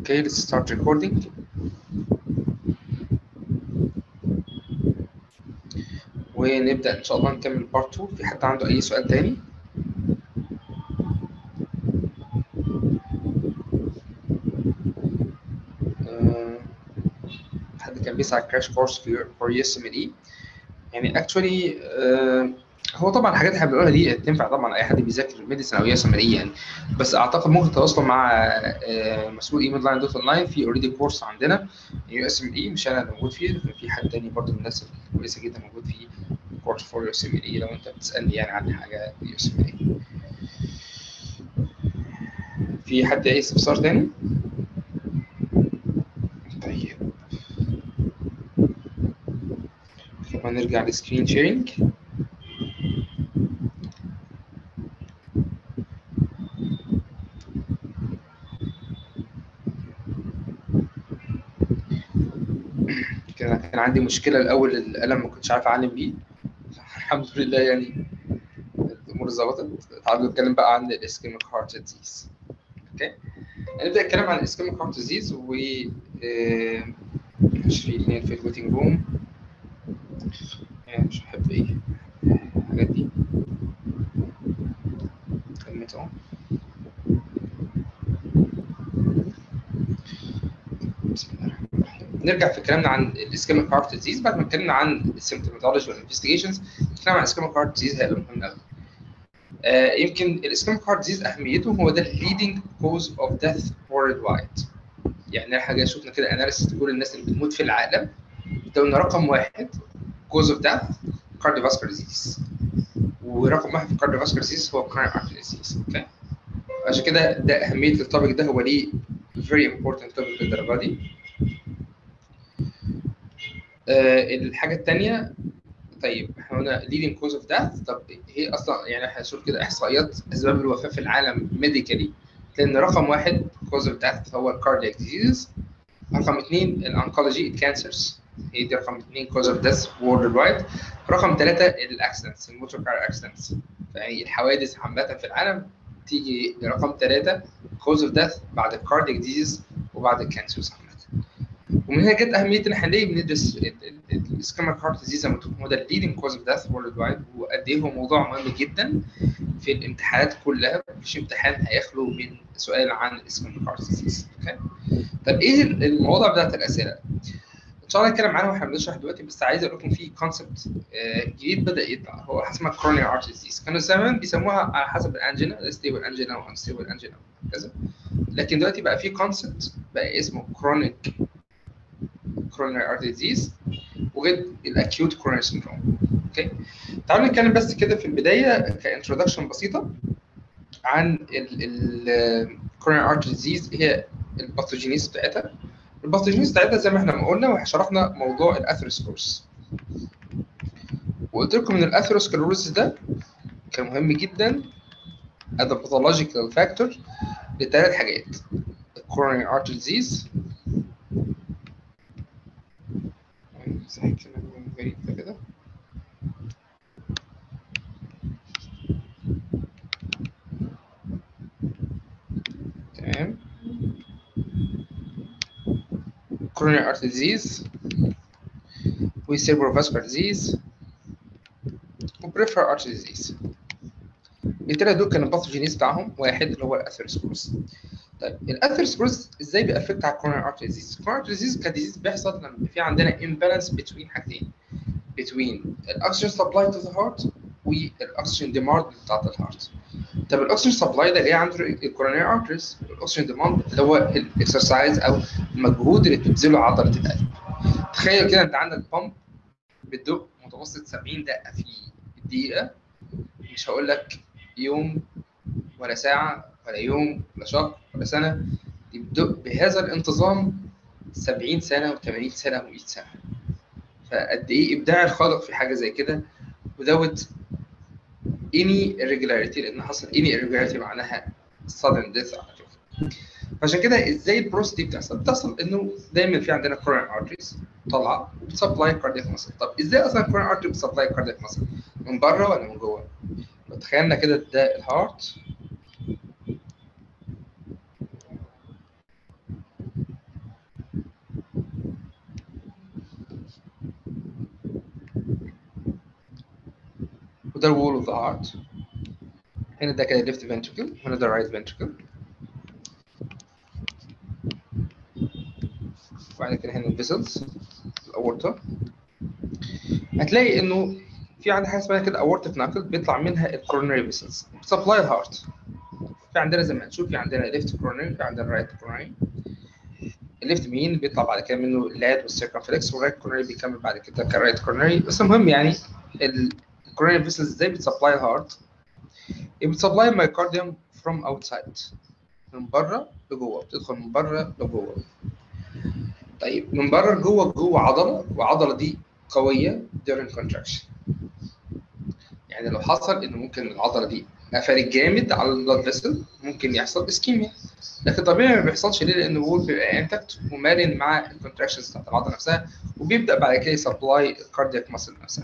Okay, let's start recording. ونبدأ إن شاء الله نكمل بارت 2 في حد عنده أي سؤال تاني؟ آه، حد كان بيسعى كراش كورس في فور يس ام اي يعني اكشولي هو طبعا الحاجات اللي احنا بنقولها دي تنفع طبعا اي حد بيذاكر ميديسن او يس ام اي يعني بس اعتقد ممكن تتواصلوا مع آه، مسؤول ايميل لاين دوت اونلاين في اوريدي كورس عندنا يو اس ام اي مش انا اللي موجود فيه لكن في حد تاني برضه من الناس الكويسه جدا موجود فيه كورس فور يو اس ام اي لو انت بتسالني يعني عن حاجه يو اس ام اي في حد اي استفسار تاني؟ طيب كمان نرجع لسكرين شيرنج كان كان عندي مشكلة الأول القلم ما كنتش عارف أعلم بيه الحمد لله يعني الأمور ظبطت تعالوا نتكلم بقى عن الاسكيميك هارت ديزيز أوكي نبدأ الكلام عن الاسكيميك هارت ديزيز و آه، مش في اثنين في الويتنج روم يعني مش بحب ايه الحاجات دي كلمتهم بسم الله الرحمن الرحيم نرجع في كلامنا عن الاسكيميك هارت ديزيز بعد ما اتكلمنا عن السيمتوماتولوجي والانفستيجيشنز الكلام عن الاسكيميك هارت ديزيز هيبقى مهم قوي آه يمكن الاسكيميك هارت ديزيز اهميته هو ده leading cause of death worldwide يعني حاجه شفنا كده اناليسيس تقول الناس اللي بتموت في العالم ده قلنا رقم واحد cause of death cardiovascular disease ورقم واحد في cardiovascular disease هو coronary artery disease اوكي عشان كده ده اهميه التوبيك ده هو ليه very important topic للدرجه دي آه الحاجه الثانيه طيب احنا قلنا leading cause of death طب هي اصلا يعني احنا هنشوف كده احصائيات اسباب الوفاه في العالم ميديكالي لان رقم واحد cause of death هو الكاردياك ديزيز رقم اثنين الانكولوجي الكانسرز هي دي رقم اثنين cause of death worldwide رقم ثلاثة الاكسيدنتس الموتور كار اكسيدنتس يعني الحوادث عامة في العالم تيجي رقم ثلاثة cause of death بعد الكاردياك ديزيز وبعد الكانسرز عامة ومن هنا جت أهمية إن احنا ليه بندرس الاسكيميك هارت ديزيز هو ده الليدنج كوز اوف ديث وورلد وايد وقد إيه هو موضوع مهم جدا في الامتحانات كلها مفيش امتحان هيخلو من سؤال عن الاسكيميك هارت ديزيز اوكي طب ايه المواضيع بتاعت الاسئله؟ ان شاء الله نتكلم عنها واحنا بنشرح دلوقتي بس عايز اقول لكم في كونسبت جديد بدا يطلع هو اسمها كروني ارت ديزيز كانوا زمان بيسموها على حسب الانجينا ستيبل انجينا او انستيبل انجينا وهكذا لكن دلوقتي بقى في كونسبت بقى اسمه كرونيك كرونري ارت ديزيز وغير الاكيوت كرونري سيندروم اوكي تعالوا نتكلم بس كده في البدايه كانترودكشن بسيطه عن الكورونري ارت ديزيز هي الباثوجينيز بتاعتها الباثوجينيز بتاعتها زي ما احنا ما قلنا وشرحنا موضوع الاثيروسكلوروسيس وقلت لكم ان الاثيروسكلوروسيس ده كان مهم جدا as a pathological factor لثلاث حاجات الكورونري ارت ديزيز صحيح كلام غريب ده كده تمام coronary artery disease و cerebrovascular disease و peripheral artery disease التلاتة دول كانوا الباثوجينيز بتاعهم واحد اللي هو الاثيروسكلوروس طيب الاثيروسكلوروس ازاي بيأفكت على الكوروناري ارتري ديزيز؟ الكوروناري ارتري ديزيز كديزيز بيحصل لما في عندنا امبالانس بين حاجتين between الاكسجين سبلاي تو ذا هارت والاكسجين ديماند بتاعت الهارت طب الاكسجين سبلاي ده جاي عند الكوروناري ارتريز الاكسجين ديماند اللي هو الاكسرسايز او المجهود اللي بتبذله عضله القلب تخيل كده انت عندك بامب بتدق متوسط 70 دقه في الدقيقه مش هقول لك يوم ولا ساعه ولا يوم ولا شهر ولا سنه دي بتدق بهذا الانتظام 70 سنه و80 سنه و100 سنه فقد ايه ابداع الخالق في حاجه زي كده without any irregularity لان حصل any irregularity معناها sudden death على طول فعشان كده ازاي البروسس دي بتحصل؟ بتحصل انه دايما في عندنا coronary arteries طالعه وبتسبلاي كاردياك ماسل طب ازاي اصلا coronary artery بتسبلاي كاردياك ماسل؟ من بره ولا من جوه؟ لو تخيلنا كده ده الهارت وده الوول اوف ذا هارت هنا ده كده left ventricle هنا ده right ventricle وبعد كده هنا الفيسلز الاورطه هتلاقي انه في عندنا حاجه اسمها كده اورتيك ناكل بيطلع منها الكورونري فيسلز سبلاي الهارت في عندنا زي ما هنشوف في عندنا ليفت كورونري في عندنا رايت كورونري الليفت مين بيطلع بعد كده منه اللاد والسيركمفلكس والرايت كورونري بيكمل بعد كده كرايت كورونري بس المهم يعني الكورونري فيسلز ازاي بتسبلاي الهارت بتسبلاي المايكارديوم فروم اوتسايد من بره لجوه بتدخل من بره لجوه طيب من بره لجوه جوه عضله والعضله دي قويه during contraction يعني لو حصل ان ممكن العضله دي قفلت جامد على البلاد فيسل ممكن يحصل اسكيميا لكن طبيعي ما بيحصلش ليه لان الوول بيبقى انتكت ومالن مع الكونتراكشنز بتاعت العضله نفسها وبيبدا بعد كده يسبلاي الكاردياك ماسل نفسها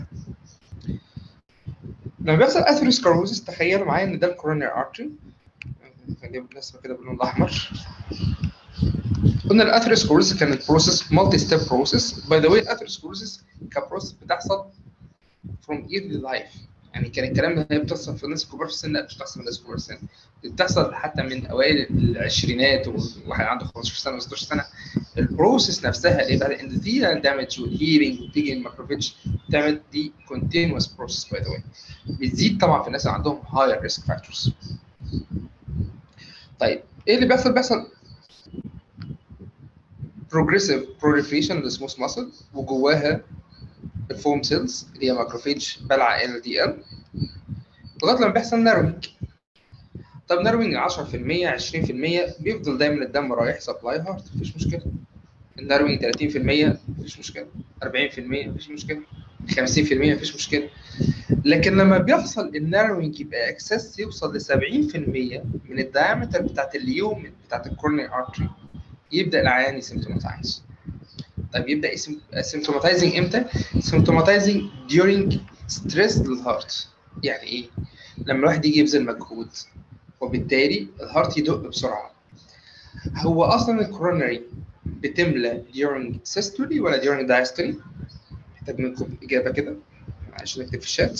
لما بيحصل اثيروسكلروزس تخيلوا معايا ان ده الكورونري ارتري هنجيب الرسمه كده باللون الاحمر قلنا الاثيروسكلروزس كانت بروسيس مالتي ستيب بروسيس باي ذا واي الاثيروسكلروزس كبروسيس بتحصل فروم ايرلي لايف يعني كان الكلام ده هي بتحصل في الناس الكبار في السن لا مش بتحصل في الناس الكبار في السن بتحصل حتى من اوائل العشرينات وواحد عنده 15 سنه و 16 سنه البروسيس نفسها اللي بقى الاندثيريال دامج والهيرنج وتيجي الماكروفيتش بتعمل دي كونتينوس بروسيس باي ذا واي بتزيد طبعا في الناس اللي عندهم هاير ريسك فاكتورز طيب ايه اللي بيحصل بيحصل بروجريسيف proliferation للسموث ماسل وجواها الفوم سيلز اللي هي ماكروفيج بلع ال دي ال لغايه لما بيحصل ناروينج طب ناروينج 10% 20% بيفضل دايما الدم رايح سبلاي هارت مفيش مشكله الناروينج 30% مفيش مشكله 40% مفيش مشكله 50% مفيش مشكله لكن لما بيحصل الناروينج يبقى اكسس يوصل ل 70% من الدايمتر بتاعت اليوم بتاعت الكورني ارتري يبدا العيان يسيمتوماتايز طيب يبدا سيمتوماتايزنج امتى؟ سيمتوماتايزنج during ستريس للهارت يعني ايه؟ لما الواحد يجي يبذل مجهود وبالتالي الهارت يدق بسرعه هو اصلا الكورونري بتملى during systole ولا during diastole؟ محتاج منكم اجابه كده معلش نكتب في الشات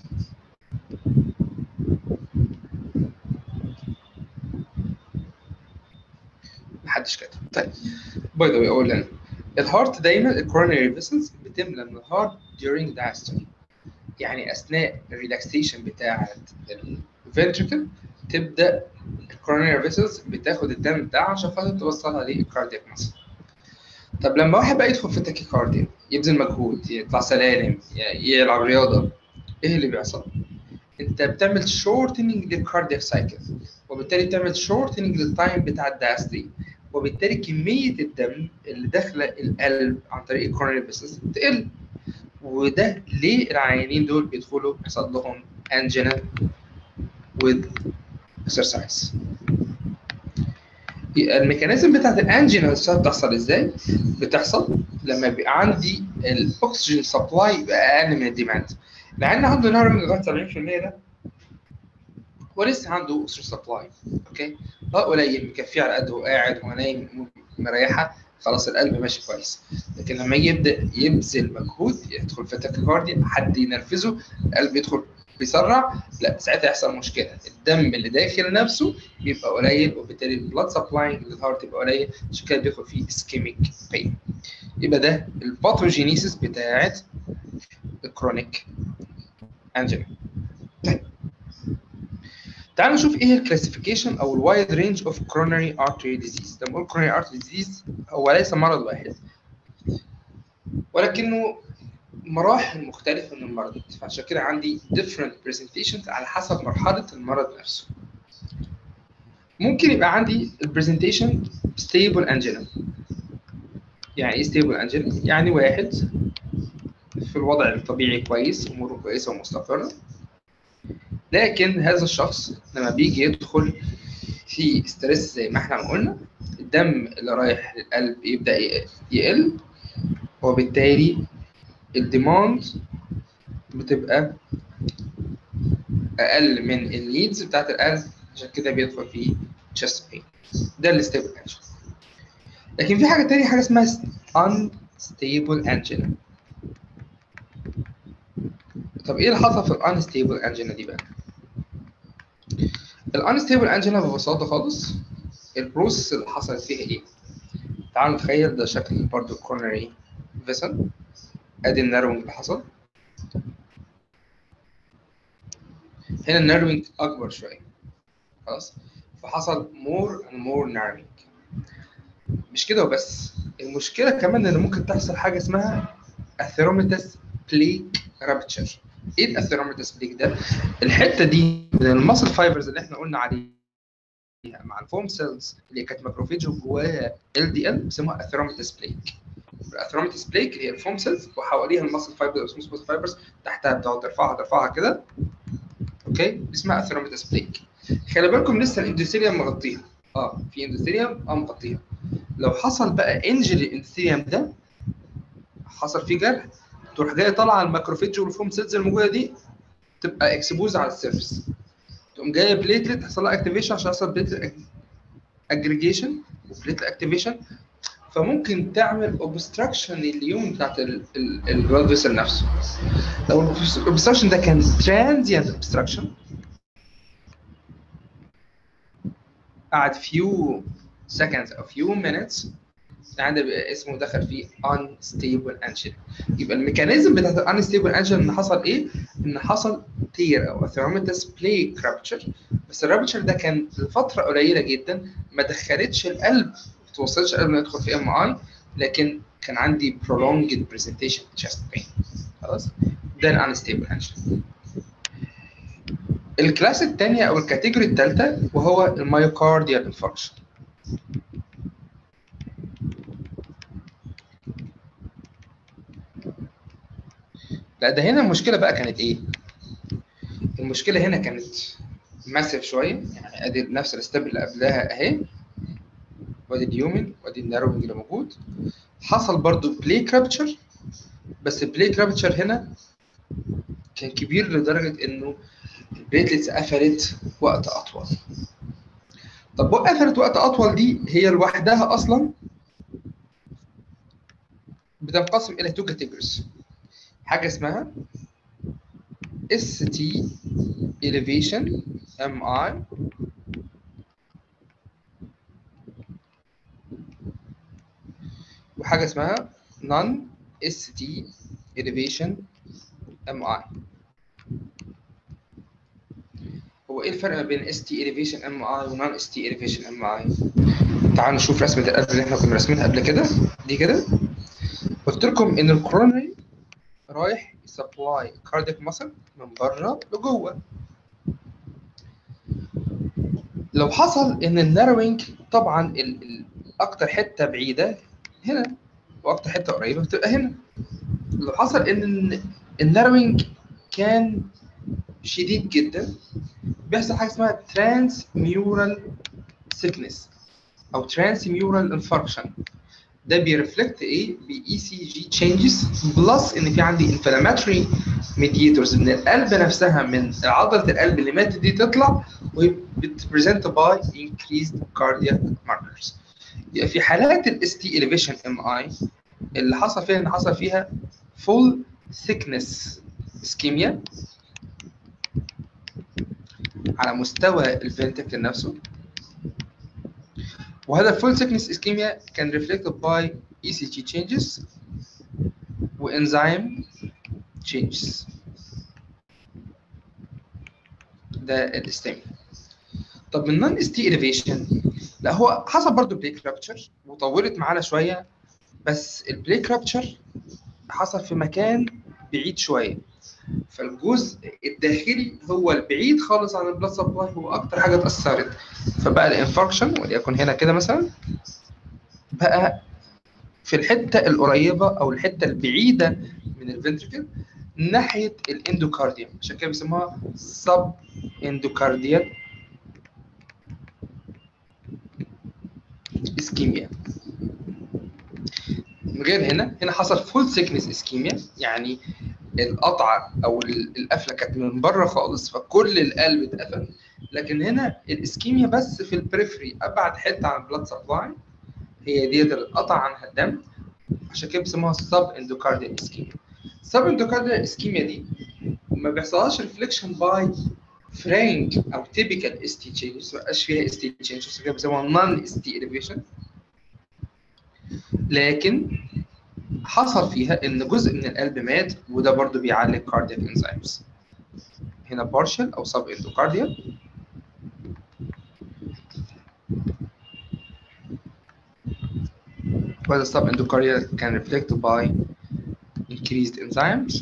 محدش كاتب طيب باي ذا واي اقول انا الهارت دايما الكورونري فيسلز بتملى من الهارت during diastole يعني اثناء الريلاكسيشن بتاعه الفنتريكل تبدا الكورونري فيسلز بتاخد الدم بتاعها عشان خاطر توصلها للكاردياك ماسل طب لما واحد بقى يدخل في التاكيكارديا يبذل مجهود يطلع سلالم يلعب رياضه ايه اللي بيحصل؟ انت بتعمل شورتنج للكاردياك سايكل وبالتالي بتعمل شورتنج للتايم بتاع الدايستري وبالتالي كميه الدم اللي داخله القلب عن طريق الكورونري فيسلز تقل وده ليه العيانين دول بيدخلوا يحصل لهم انجينا with exercise الميكانيزم بتاعت الانجينا نفسها بتحصل ازاي؟ بتحصل لما بيبقى عندي الاكسجين سبلاي يبقى اقل من الديماند العيان عنده نهر لغايه 70% ده ولسه عنده اكسجين سبلاي اوكي اه قليل مكفيه على قد هو قاعد وهو نايم مريحه خلاص القلب ماشي كويس لكن لما يبدا يبذل مجهود يدخل في تاكيكارديا حد ينرفزه القلب يدخل بيسرع لا ساعتها يحصل مشكله الدم اللي داخل نفسه بيبقى قليل وبالتالي البلاد سبلاي للهارت يبقى قليل عشان كده بيدخل فيه اسكيميك بين يبقى ده الباثوجينيسيس بتاعت الكرونيك انجينا طيب تعالوا نشوف ايه الكلاسيفيكيشن او الوايد رينج اوف كرونري ارتري ديزيز لما نقول كرونري ارتري ديزيز هو ليس مرض واحد ولكنه مراحل مختلفة من المرض فعشان كده عندي different presentations على حسب مرحلة المرض نفسه ممكن يبقى عندي البرزنتيشن stable angina يعني ايه stable angina؟ يعني واحد في الوضع الطبيعي كويس اموره كويسه ومستقره لكن هذا الشخص لما بيجي يدخل في ستريس زي ما احنا قلنا الدم اللي رايح للقلب يبدا يقل وبالتالي الديماند بتبقى اقل من النيدز بتاعت القلب عشان كده بيدخل في chest pain ده الستيبل انجينا لكن في حاجه تانية حاجه اسمها unstable angina طب ايه اللي حصل في الانستيبل انجينا دي بقى الانستيبل انجينا ببساطه خالص البروسيس اللي حصلت فيها ايه تعالوا نتخيل ده شكل برضو الكورنري فيسل ادي الناروينج اللي حصل هنا الناروينج اكبر شويه خلاص فحصل more and more narrowing مش كده وبس المشكله كمان ان ممكن تحصل حاجه اسمها اثيروميتس بليك رابتشر ايه الاثيروميتس بليك ده الحته دي من المسل فايبرز اللي احنا قلنا عليها مع الفوم سيلز اللي كانت ماكروفيج وجواها ال دي ال بيسموها اثيروميتس بليك الاثيروميتس بليك اللي هي الفوم سيلز وحواليها المسل فايبرز او سموث فايبرز تحتها بتقعد ترفعها ترفعها كده اوكي اسمها اثيروميتس بليك خلي بالكم لسه الاندوثيليوم مغطيها اه في اندوثيليوم اه مغطيها لو حصل بقى انجري الاندوثيليوم ده حصل فيه جرح تروح جايه طالعه الماكروفيج والفوم سيلز الموجوده دي تبقى اكسبوز على السيرفس تقوم جايه بليتلت يحصل لها اكتيفيشن عشان يحصل بليتلت اجريجيشن وبليتلت اكتيفيشن فممكن تعمل اوبستراكشن لليوم بتاعت البلاد فيسل نفسه لو الاوبستراكشن ده كان ترانزيانت اوبستراكشن قعد few seconds او few minutes عند بيبقى اسمه دخل فيه unstable engine يبقى الميكانيزم بتاعت unstable engine ان حصل ايه؟ ان حصل تير او thermometer plate rupture بس الرابتشر ده كان لفتره قليله جدا ما دخلتش القلب ما توصلش القلب انه يدخل في ام اي لكن كان عندي prolonged presentation chest pain خلاص ده ال unstable engine الكلاس الثانيه او الكاتيجوري الثالثه وهو المايوكارديال انفاركشن لا ده هنا المشكله بقى كانت ايه؟ المشكله هنا كانت ماسف شويه يعني ادي نفس الستيب اللي قبلها اهي وادي اليومن وادي الناروينج اللي موجود حصل برضو بليك رابتشر بس البليك رابتشر هنا كان كبير لدرجه انه البليتلتس قفلت وقت اطول طب قفلت وقت اطول دي هي لوحدها اصلا بتنقسم الى تو كاتيجوريز حاجه اسمها اس تي elevation ام اي وحاجه اسمها non اس تي elevation ام اي هو ايه الفرق ما بين اس تي elevation ام اي ونون اس تي elevation ام اي تعالوا نشوف رسمه القلب اللي احنا كنا راسمينها قبل كده دي كده قلت لكم ان الكورونري رايح يسبلاي كاردياك ماسل من بره لجوه لو حصل ان الناروينج طبعا ال ال اكتر حته بعيده هنا واكتر حته قريبه بتبقى هنا لو حصل ان الناروينج كان شديد جدا بيحصل حاجه اسمها ترانس ميورال سيكنس او ترانس ميورال انفاركشن ده بيرفلكت ايه باي سي جي تشينجز بلس ان في عندي انفلاماتوري ميديتورز من القلب نفسها من عضله القلب اللي ماتت دي تطلع وبتبريزنت باي انكريزد كاردياك ماركرز يبقى في حالات الاس تي اليفيشن ام اي اللي حصل فيها ان حصل فيها فول ثيكنس اسكيميا على مستوى الفنتكل نفسه وهذا الفول thickness ischemia كان reflected by ECG changes وانزيم changes ده الاستيمي طب من نون اس تي elevation لا هو حصل برضه بليك رابتشر وطولت معانا شويه بس البليك رابتشر حصل في مكان بعيد شويه فالجزء الداخلي هو البعيد خالص عن البلاد سبلاي هو اكتر حاجه اتاثرت فبقى الانفاركشن وليكن هنا كده مثلا بقى في الحته القريبه او الحته البعيده من الفنتركل ناحيه الاندوكارديوم عشان كده بيسموها سب اندوكارديال اسكيميا من غير هنا هنا حصل فول سيكنس اسكيميا يعني القطعه او القفله كانت من بره خالص فكل القلب اتقفل لكن هنا الاسكيميا بس في البريفري ابعد حته عن البلاد سبلاي هي ديت اللي اتقطع عنها الدم عشان كده بيسموها سب اندوكارديال اسكيميا سب اندوكارديال اسكيميا دي ما بيحصلهاش ريفليكشن باي فرانك او تيبيكال اس تي تشينجز ما بقاش فيها اس تي تشينجز كده بيسموها نون اس تي اليفيشن لكن حصل فيها ان جزء من القلب مات وده برضو بيعلي الكاردياك انزيمز هنا بارشل او سب اندوكارديال where the subendocardial can reflect by increased enzymes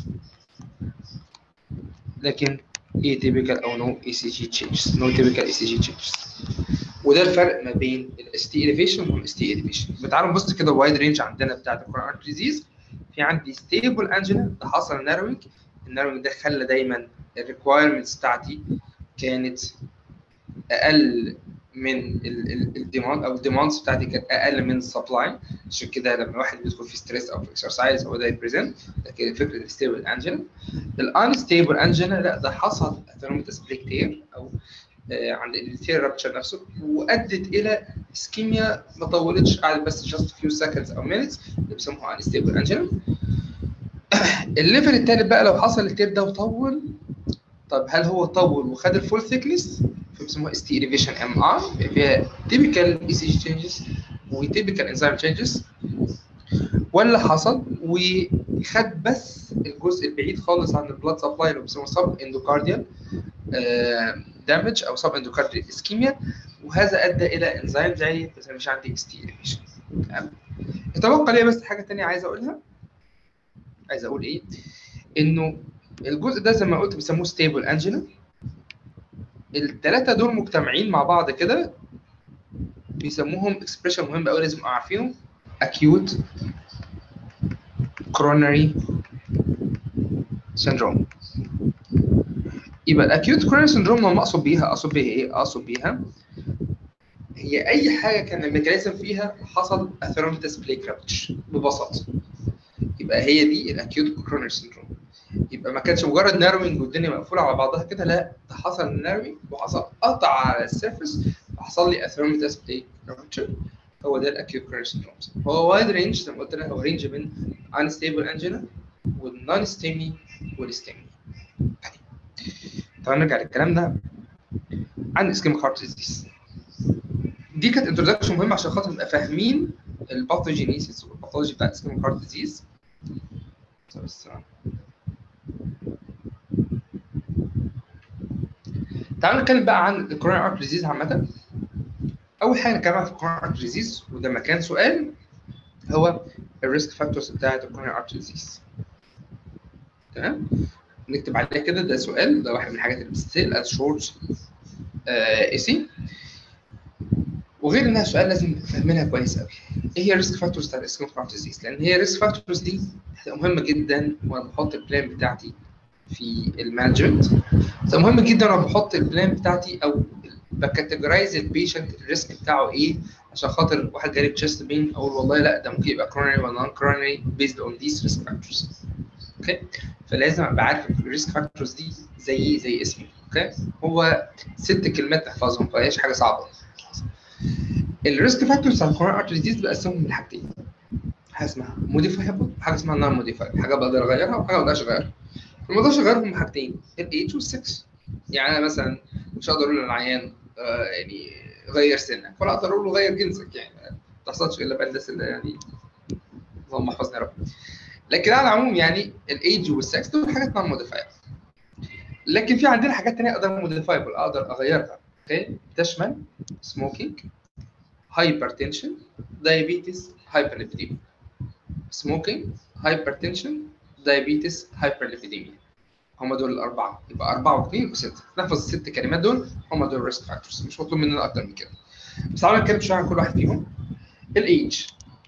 لكن atypical او no ECG changes no typical ECG changes وده الفرق ما بين ال ST elevation وال ST elevation تعالوا نبص كده وايد رينج عندنا بتاعت الكوروناري ديزيز في عندي stable angina ده حصل ناروينج الناروينج ده خلى دايما الريكوايرمنتس بتاعتي كانت اقل من الديماند او الديماندز بتاعتي كانت اقل من السبلاي عشان كده لما واحد بيدخل في ستريس او في اكسرسايز هو ده يبريزنت ده كده فكره الستيبل انجينا الانستيبل انجينا لا ده حصل اثيروميتاس بريكتير او آه عند التير رابتشر نفسه وادت الى اسكيميا ما طولتش قعدت بس جاست فيو سكندز او مينتس اللي بيسموها انستيبل انجينا الليفل الثالث بقى لو حصل التير ده وطول طب هل هو طول وخد الفول ثيكنس بيسموها اس تي اليفيشن ام ار فيها تيبيكال اي سي جي تشينجز وتيبيكال انزيم تشينجز ولا حصل وخد بس الجزء البعيد خالص عن البلاد سبلاي اللي بيسموه سب اندوكارديال دامج او سب اندوكارديال اسكيميا وهذا ادى الى انزيم زي بس مش عندي اس تي اليفيشن يتبقى لي بس حاجه ثانيه عايز اقولها عايز اقول ايه انه الجزء ده زي ما قلت بيسموه ستيبل انجينا الثلاثه دول مجتمعين مع بعض كده بيسموهم اكسبريشن مهم قوي لازم نبقى عارفينه acute coronary syndrome يبقى الاكيوت coronary syndrome لما اقصد بيها اقصد بيها ايه؟ اقصد بيها هي اي حاجه كان الميكانيزم فيها حصل اثيروميتاس بليك رابتش ببساطه يبقى هي دي الاكيوت coronary syndrome يبقى ما كانش مجرد ناروينج والدنيا مقفوله على بعضها كده لا ده حصل ناروينج وحصل قطع على السيرفس وحصل لي اثيروميتاس بليك رابتشر هو ده الاكيوت كورنر سيندرومز هو وايد رينج زي ما قلت لك هو رينج من انستيبل انجينا والنون ستيمي والستيمي طبعا نرجع للكلام ده عن اسكيميك هارت ديزيز دي كانت انتروداكشن مهمه عشان خاطر نبقى فاهمين الباثوجينيسيس والباثولوجي بتاع الاسكيميك هارت ديزيز بس تعالوا نتكلم بقى عن الكوروناري ارت ديزيز عامه اول حاجه نتكلم عن الكوروناري ارت ديزيز وده مكان سؤال هو الريسك فاكتورز بتاعت الكوروناري ارت ديزيز تمام نكتب عليها كده ده سؤال ده واحد من الحاجات اللي بتستسهل از شورت ايسي وغير انها سؤال لازم فاهمينها كويس قوي ايه هي الريسك فاكتورز بتاعت الاسكيميك هارت ديزيز لان هي الريسك فاكتورز دي هتبقى مهمه جدا وانا بحط البلان بتاعتي في المانجمنت مهم جدا وانا بحط البلان بتاعتي او بكاتيجرايز البيشنت الريسك بتاعه ايه عشان خاطر واحد جالي تشيست بين اقول والله لا ده ممكن يبقى كورونري ولا نون كورونري بيزد اون ذيس ريسك فاكتورز اوكي فلازم ابقى عارف الريسك فاكتورز دي زي زي اسمي اوكي هو ست كلمات تحفظهم فهيش حاجه صعبه الريسك فاكتورز بتاع الكورونري ارتري ديز بقسمهم لحاجتين حاجه اسمها موديفايبل وحاجه اسمها نون موديفايبل حاجه بقدر اغيرها وحاجه ما اقدرش اغيرها ما اقدرش اغيرهم حاجتين الايدج والسكس يعني انا مثلا مش هقدر اقول للعيان آه يعني غير سنك ولا اقدر اقول له غير جنسك يعني ما تحصلش الا بقى الناس اللي يعني اللهم احفظنا يا رب لكن على العموم يعني الايدج والسكس دول حاجات نون موديفايبل لكن في عندنا حاجات ثانيه اقدر موديفايبل اقدر اغيرها اوكي تشمل سموكينج هايبرتنشن دايابيتس هايبرليبيديميا سموكينج هايبرتنشن دايابيتس هايبرليبيديميا هم دول الاربعه يبقى اربعه واثنين وسته نحفظ الست كلمات دول هم دول الريسك فاكتورز مش مطلوب مننا اكتر من كده بس تعالوا نتكلم شويه عن كل واحد فيهم الايدج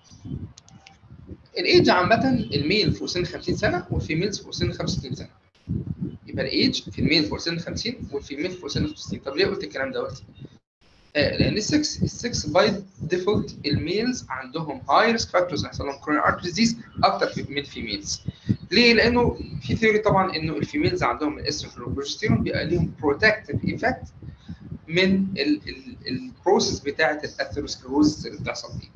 الايدج عامه الميل فوق سن 50 سنه والفيميلز فوق سن 65 سنه يبقى الايدج في الميل فوق سن 50 والفيميل فوق سن 65 طب ليه قلت الكلام دوت؟ آه لان السكس السكس باي ديفولت الميلز عندهم هاي ريسك فاكتورز يحصل لهم كوروناري ارتري ديزيز اكتر من الفيميلز ليه؟ لانه في ثيوري طبعا انه الفيميلز عندهم الاستروجين والبروجستيرون بيبقى ليهم بروتكتيف ايفكت من البروسيس بتاعه الاثيروسكلروز اللي بتحصل دي.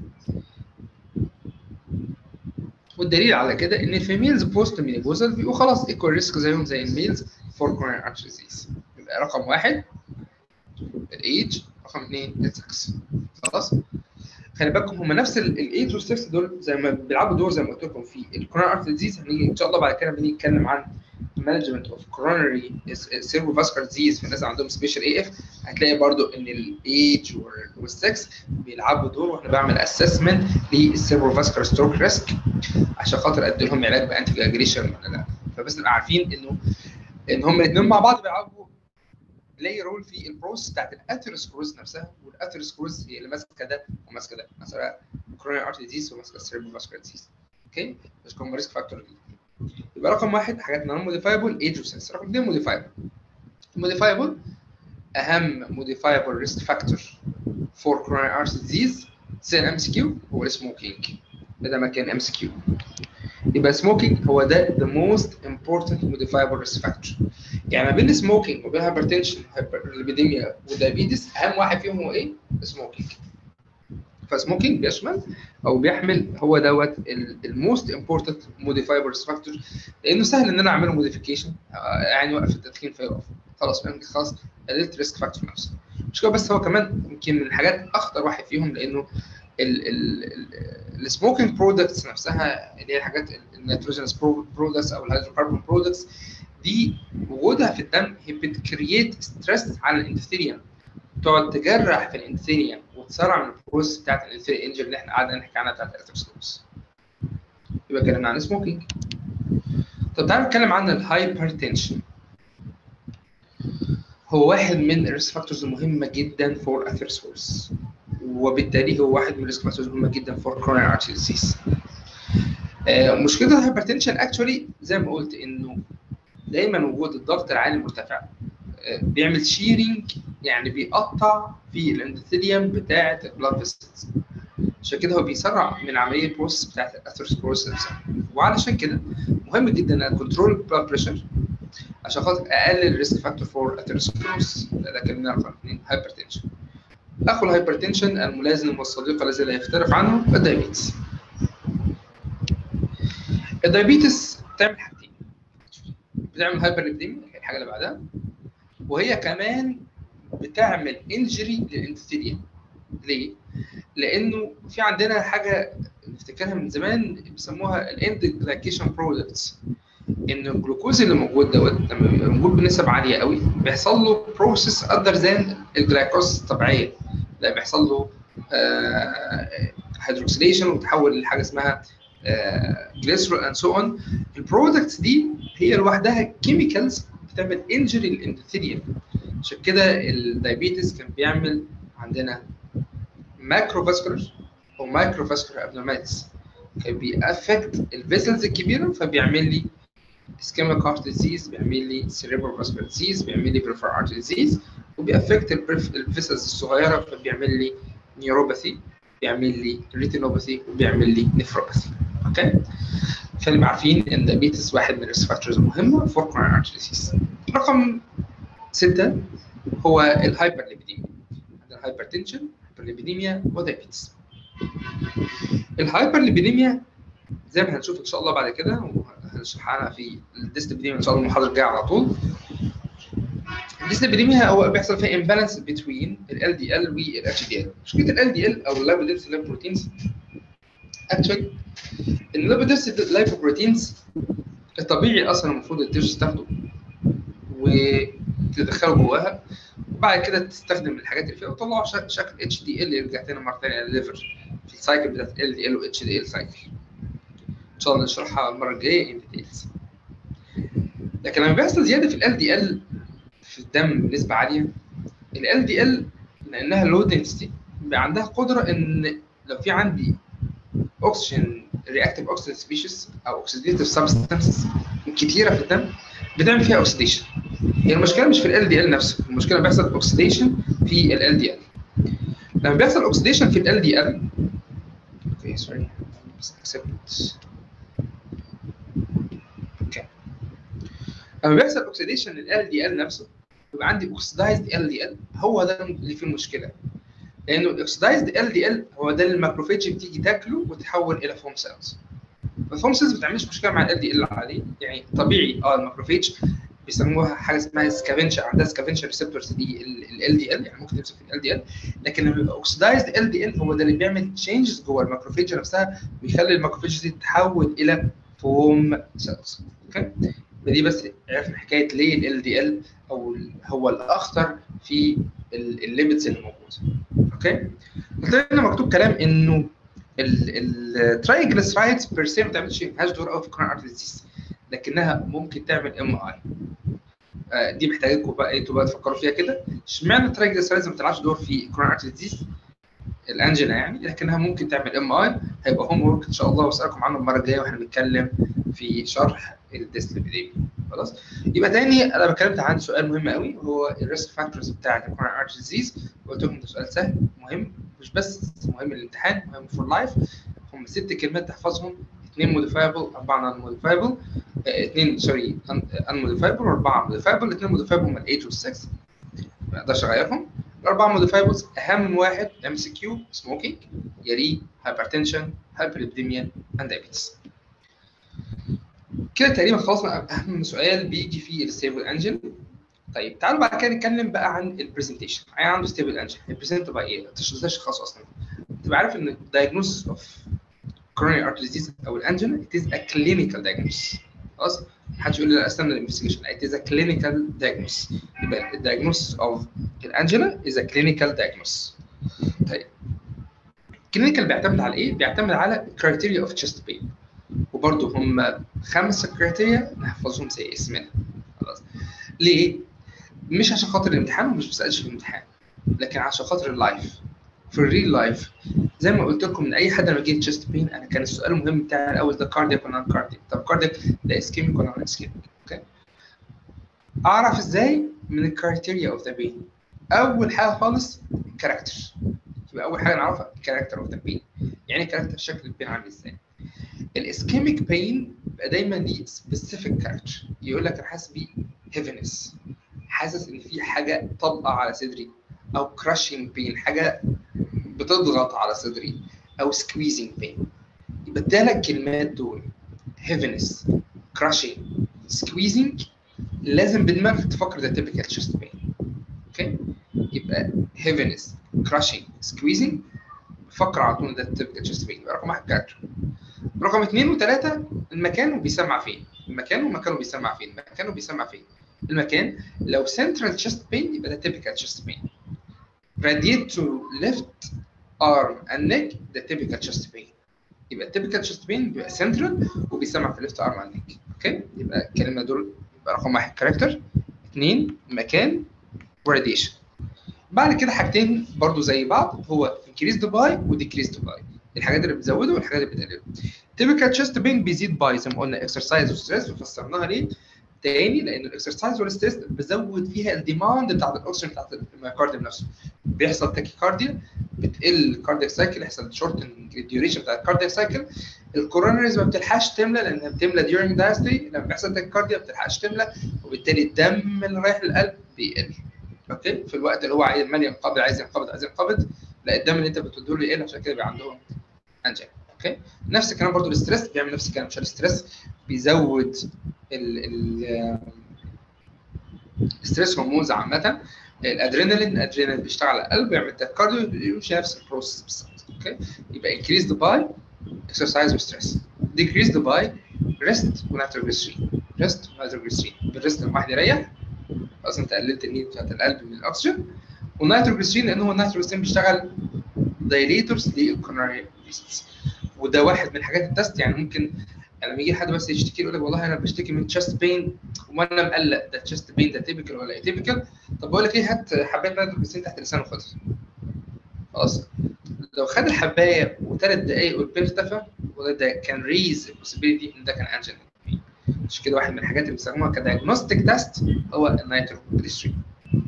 والدليل على كده ان الفيميلز بوست مينيبوزال بيبقوا خلاص ايكوال ريسك زيهم زي الميلز for coronary artery disease يبقى رقم واحد الايج رقم اثنين السكس خلاص خلي بالكم هم نفس الايج والسكس دول زي ما بيلعبوا دور زي ما قلت لكم في الكوروناري ارتري ديزيز هنيجي ان شاء الله بعد كده بنيجي نتكلم عن مانجمنت اوف كوروناري سيرفو فاسكار ديزيز في الناس عندهم سبيشال اي اف هتلاقي برضو ان الايج والسكس بيلعبوا دور واحنا بعمل اسسمنت للسيرفو فاسكار ستروك ريسك عشان خاطر ادي لهم علاج بانتي جاجريشن ولا لا فبس نبقى عارفين انه ان هم الاثنين مع بعض بيلعبوا بلاي رول في البروسس بتاعت الاثيروسكلوز نفسها والاثيروسكلوز هي اللي ماسكه ده وماسكه ده مثلا كوروناري ارتري ديزيز وماسكه السيربرو فاسكولار ديزيز اوكي مش كوم ريسك فاكتور يبقى رقم واحد حاجات نون موديفايبل ايج وسنس رقم اثنين موديفايبل موديفايبل اهم موديفايبل ريسك فاكتور فور كوروناري ارتري ديزيز زي الام سي كيو هو السموكينج ده مكان ام سي كيو يبقى سموكينج هو ده the most important modifiable risk factor يعني ما بين السموكينج وبين الهايبرتنشن الابيديميا والدايابيتس اهم واحد فيهم هو ايه؟ السموكينج فسموكينج بيشمل او بيحمل هو دوت الموست امبورتنت موديفايبل ريسك فاكتور لانه سهل ان انا اعمله موديفيكيشن يعني وقف التدخين فيقف خلاص خلاص قللت ريسك فاكتور نفسه مش كده بس هو كمان يمكن من الحاجات اخطر واحد فيهم لانه السموكينج برودكتس نفسها اللي هي الحاجات النيتروجينس برودكتس او الهيدروكربون برودكتس دي وجودها في الدم هي بتكريت ستريس على الاندثيريوم تقعد تجرح في الاندثيريوم وتسرع من البروسيس بتاعت الاندثيريوم انجر اللي احنا قعدنا نحكي عنها بتاعت الاثيروسكلوز يبقى اتكلمنا عن السموكينج طب تعالوا نتكلم عن الهايبرتنشن هو واحد من الريسك فاكتورز المهمه جدا فور اثيروسكلوز وبالتالي هو واحد من الريسك فاكتورز المهمه جدا فور كوروناري ارتري ديزيز مشكله الهايبرتنشن اكشولي زي ما قلت انه دايما وجود الضغط العالي المرتفع بيعمل شيرنج يعني بيقطع في الاندثيريوم بتاعه البلاد فيسلز عشان كده هو بيسرع من عمليه البروسيس بتاعه الاثيروسكلوز نفسها وعلشان كده مهم جدا ان كنترول البلاد بريشر عشان خاطر اقلل الريسك فاكتور فور اثيروسكلوز ده كلمنا رقم اثنين هايبرتنشن اخو الهايبرتنشن الملازم والصديق الذي لا يختلف عنه الدايابيتس الدايابيتس بتعمل حاجتين بتعمل هايبر ليبيديميا الحاجه اللي بعدها وهي كمان بتعمل انجري للاندثيريوم ليه؟ لانه في عندنا حاجه نفتكرها من زمان بيسموها الاند جلايكيشن برودكتس ان الجلوكوز اللي موجود دوت لما بيبقى موجود بنسب عاليه قوي بيحصل له بروسيس اذر ذان الجلايكوز الطبيعيه لا بيحصل له هيدروكسيليشن وتحول لحاجه اسمها جليسرول اند سو اون البرودكتس دي هي لوحدها كيميكالز بتعمل انجري للاندثيريوم عشان كده الدايابيتس كان بيعمل عندنا ماكرو فاسكولار او مايكرو فاسكولار ابنورماليتيز كان بيأفكت الفيسلز الكبيره فبيعمل لي اسكيميك هارت ديزيز بيعمل لي سيريبرال فاسكولار ديزيز بيعمل لي بريفر ارت ديزيز وبيأفكت الفيسلز الصغيره فبيعمل لي نيوروباثي بيعمل لي ريتينوباثي وبيعمل لي نفروباثي اوكي فنبقى عارفين ان الدايابيتس واحد من الريسك فاكتورز المهمه فور كوروناري ارتري ديزيز رقم سته هو الهايبر ليبيديميا عندنا الهايبرتنشن هايبرليبيديميا ودايابيتس الهايبر ليبيديميا زي ما هنشوف ان شاء الله بعد كده وهنشرحها في الديسليبيديميا ان شاء الله المحاضره الجايه على طول الديسليبيديميا هو بيحصل فيها امبالانس بين ال دي ال والاتش دي ال مشكله ال دي ال او اللايبوديرس لايبوبروتينز اكشولي ان اللايبوديرس لايبوبروتينز الطبيعي اصلا المفروض التيرس تاخده وتدخله جواها وبعد كده تستخدم الحاجات اللي فيها وتطلعه شكل اتش دي ال يرجع تاني مره ثانيه للليفر في السايكل بتاعت ال دي ال واتش دي ال سايكل ان شاء الله نشرحها المره الجايه ان ديتيلز لكن لما بيحصل زياده في ال دي ال في الدم بنسبه عاليه ال دي ال لانها لو دنسيتي بيبقى عندها قدره ان لو في عندي اوكسجين رياكتيف اوكسجين سبيشيز او اوكسيديتيف سبستانسز كتيره في الدم بتعمل فيها اوكسيديشن هي المشكله مش في ال دي ال نفسه المشكله بيحصل اوكسيديشن في ال دي ال لما بيحصل اوكسيديشن في ال دي ال اوكي سوري بس اكسبت اوكي لما بيحصل اوكسيديشن لل دي ال نفسه بيبقى عندي اوكسيدايزد ال دي ال هو ده اللي فيه المشكله لانه الاكسدايزد ال دي ال هو ده اللي الماكروفيج بتيجي تاكله وتتحول الى فوم سيلز الفوم سيلز ما بتعملش مشكله مع ال دي ال العادي يعني طبيعي اه الماكروفيج بيسموها حاجه اسمها سكافنشر عندها سكافنشر ريسبتورز دي ال دي ال يعني ممكن تمسك في ال دي ال لكن الاوكسدايزد ال دي ال هو ده اللي بيعمل تشينجز جوه الماكروفيج نفسها ويخلي الماكروفيج دي تتحول الى فوم سيلز اوكي دي بس عرفنا حكايه ليه ال دي ال او هو الاخطر في الليميتس اللي موجوده اوكي هتلاقي مكتوب كلام انه الترايجليسرايدز بير سي ما بتعملش مالهاش دور قوي في كورونر ارتري ديزيز لكنها ممكن تعمل ام اي دي محتاجاكم بقى انتوا بقى تفكروا فيها كده اشمعنى الترايجليسرايدز ما بتلعبش دور في كورونر ارتري ديزيز الانجينا يعني لكنها ممكن تعمل ام اي هيبقى هوم ورك ان شاء الله واسالكم عنه المره الجايه واحنا بنتكلم في شرح الديسليبيديميا خلاص يبقى تاني انا اتكلمت عن سؤال مهم قوي وهو الريسك فاكتورز بتاع الكورونر ارتري ديزيز قلت لكم ده سؤال سهل مهم مش بس مهم للامتحان مهم فور لايف هم ست كلمات تحفظهم اثنين موديفايبل اربعه نون موديفايبل اثنين سوري ان موديفايبل واربعه موديفايبل اثنين موديفايبل هم ال 8 وال 6 ما اقدرش اغيرهم الاربعه موديفايبلز اهم واحد ام سي كيو سموكينج يليه هايبرتنشن هايبرليبديميا اند دايابيتس كده تقريبا خلصنا اهم سؤال بيجي في الستيبل انجن طيب تعالوا بعد كده نتكلم بقى عن البرزنتيشن يعني عنده ستيبل انجن هيبرزنت بقى ايه ازاي تشخصه اصلا تبقى عارف ان diagnosis of coronary artery disease او الانجن it is a clinical diagnosis خلاص محدش يقول لي لا استنى الانفستيجيشن it is a clinical diagnosis يبقى الدايجنوستس of الانجنا is a clinical diagnosis طيب clinical بيعتمد على ايه؟ بيعتمد على criteria of chest pain وبرضه هم خمس كرايتيريا نحفظهم زي اسمنا خلاص ليه؟ مش عشان خاطر الامتحان ومش بسالش في الامتحان لكن عشان خاطر اللايف في الريل لايف زي ما قلت لكم من اي حد لما جيت تشيست بين انا كان السؤال المهم بتاعي الاول ده كاردياك ولا نون كاردياك طب كاردياك ده اسكيميك ولا نون اسكيميك اوكي اعرف ازاي من الكرايتيريا اوف ذا بين اول حاجه خالص الكاركتر يبقى اول حاجه نعرفها الكاركتر اوف ذا بين يعني كاركتر شكل البين عامل ازاي الاسكيميك بين بيبقى دايما ليه سبيسيفيك كاركتر يقول لك انا حاسس بيه هيفنس حاسس ان في حاجه طابقه على صدري او كراشنج بين حاجه بتضغط على صدري او سكويزنج بين يبقى الثلاث كلمات دول هيفنس كراشنج سكويزنج لازم بدماغك تفكر ده تيبيكال تشست بين اوكي يبقى هيفنس كراشنج سكويزنج فكر على طول ده تيبيكال تشست بين يبقى رقم واحد كاركتر رقم اثنين وثلاثه المكان وبيسمع فين المكان ومكانه بيسمع فين مكانه بيسمع فين المكان لو central chest pain يبقى ده typical chest pain radiate to left arm and neck ده typical chest pain يبقى typical chest pain بيبقى central وبيسمع في left arm and neck اوكي يبقى الكلمه دول يبقى رقم واحد كاركتر اثنين مكان وراديشن بعد كده حاجتين برضو زي بعض هو increased by و decreased by الحاجات اللي بتزوده والحاجات اللي بتقلله typical chest pain بيزيد باي زي ما قلنا exercise وستريس وفسرناها ليه تاني لان الاكسرسايز والستريس بزود فيها الديماند بتاعت الاكسجين بتاعت الميوكارديوم نفسه بيحصل تاكيكارديا بتقل الكاردياك سايكل يحصل شورت الديوريشن بتاع الكاردياك سايكل الكورونريز ما بتلحقش تملى لانها بتملى ديورنج دايستري لما بيحصل تاكيكارديا ما بتلحقش تملى وبالتالي الدم اللي رايح للقلب بيقل اوكي في الوقت اللي هو عايز عمال ينقبض عايز ينقبض عايز ينقبض لا الدم اللي انت بتديه له يقل عشان كده بيبقى عندهم انجين اوكي نفس الكلام برضو الاستريس بيعمل نفس الكلام عشان الاستريس بيزود ال ال الستريس هرمونز عامه الادرينالين الادرينالين بيشتغل على القلب يعمل تاكارديو يمشي نفس البروسيس بالظبط اوكي يبقى increased by exercise وستريس decreased by rest ونيتروجليسرين ريست ونيتروجليسرين بالريست لما واحد يريح اصلا انت قللت النيد بتاعت القلب من الاكسجين والنيتروجليسرين لان هو النيتروجليسرين بيشتغل دايليتورز للكوروناري فيستس وده واحد من الحاجات التست يعني ممكن لما يجي حد بس يشتكي يقول لك والله انا بشتكي من تشست بين وانا مقلق ده تشست بين ده تيبيكال ولا ايتيبيكال طب بقول لك ايه هات حبايه نيتروجليسرين تحت لسانه خالص خلاص لو خد الحبايه وثلاث دقائق والبين اختفى وده ده كان ريز البوسيبيليتي ان ده كان انجن عشان كده واحد من الحاجات اللي بيستخدموها كدايجنوستيك تيست هو النيتروجليسرين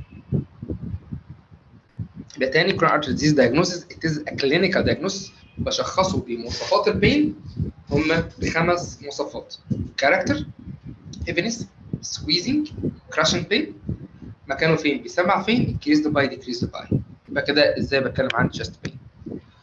ده تاني كرون ارتري ديزيز دايجنوستس ات از ا كلينيكال دايجنوستس بشخصه بمواصفات البين هم بخمس مواصفات كاركتر هيفنس سكويزنج كراشنج بين مكانه فين بيسمع فين انكريزد باي ديكريزد باي يبقى كده ازاي بتكلم عن تشست بين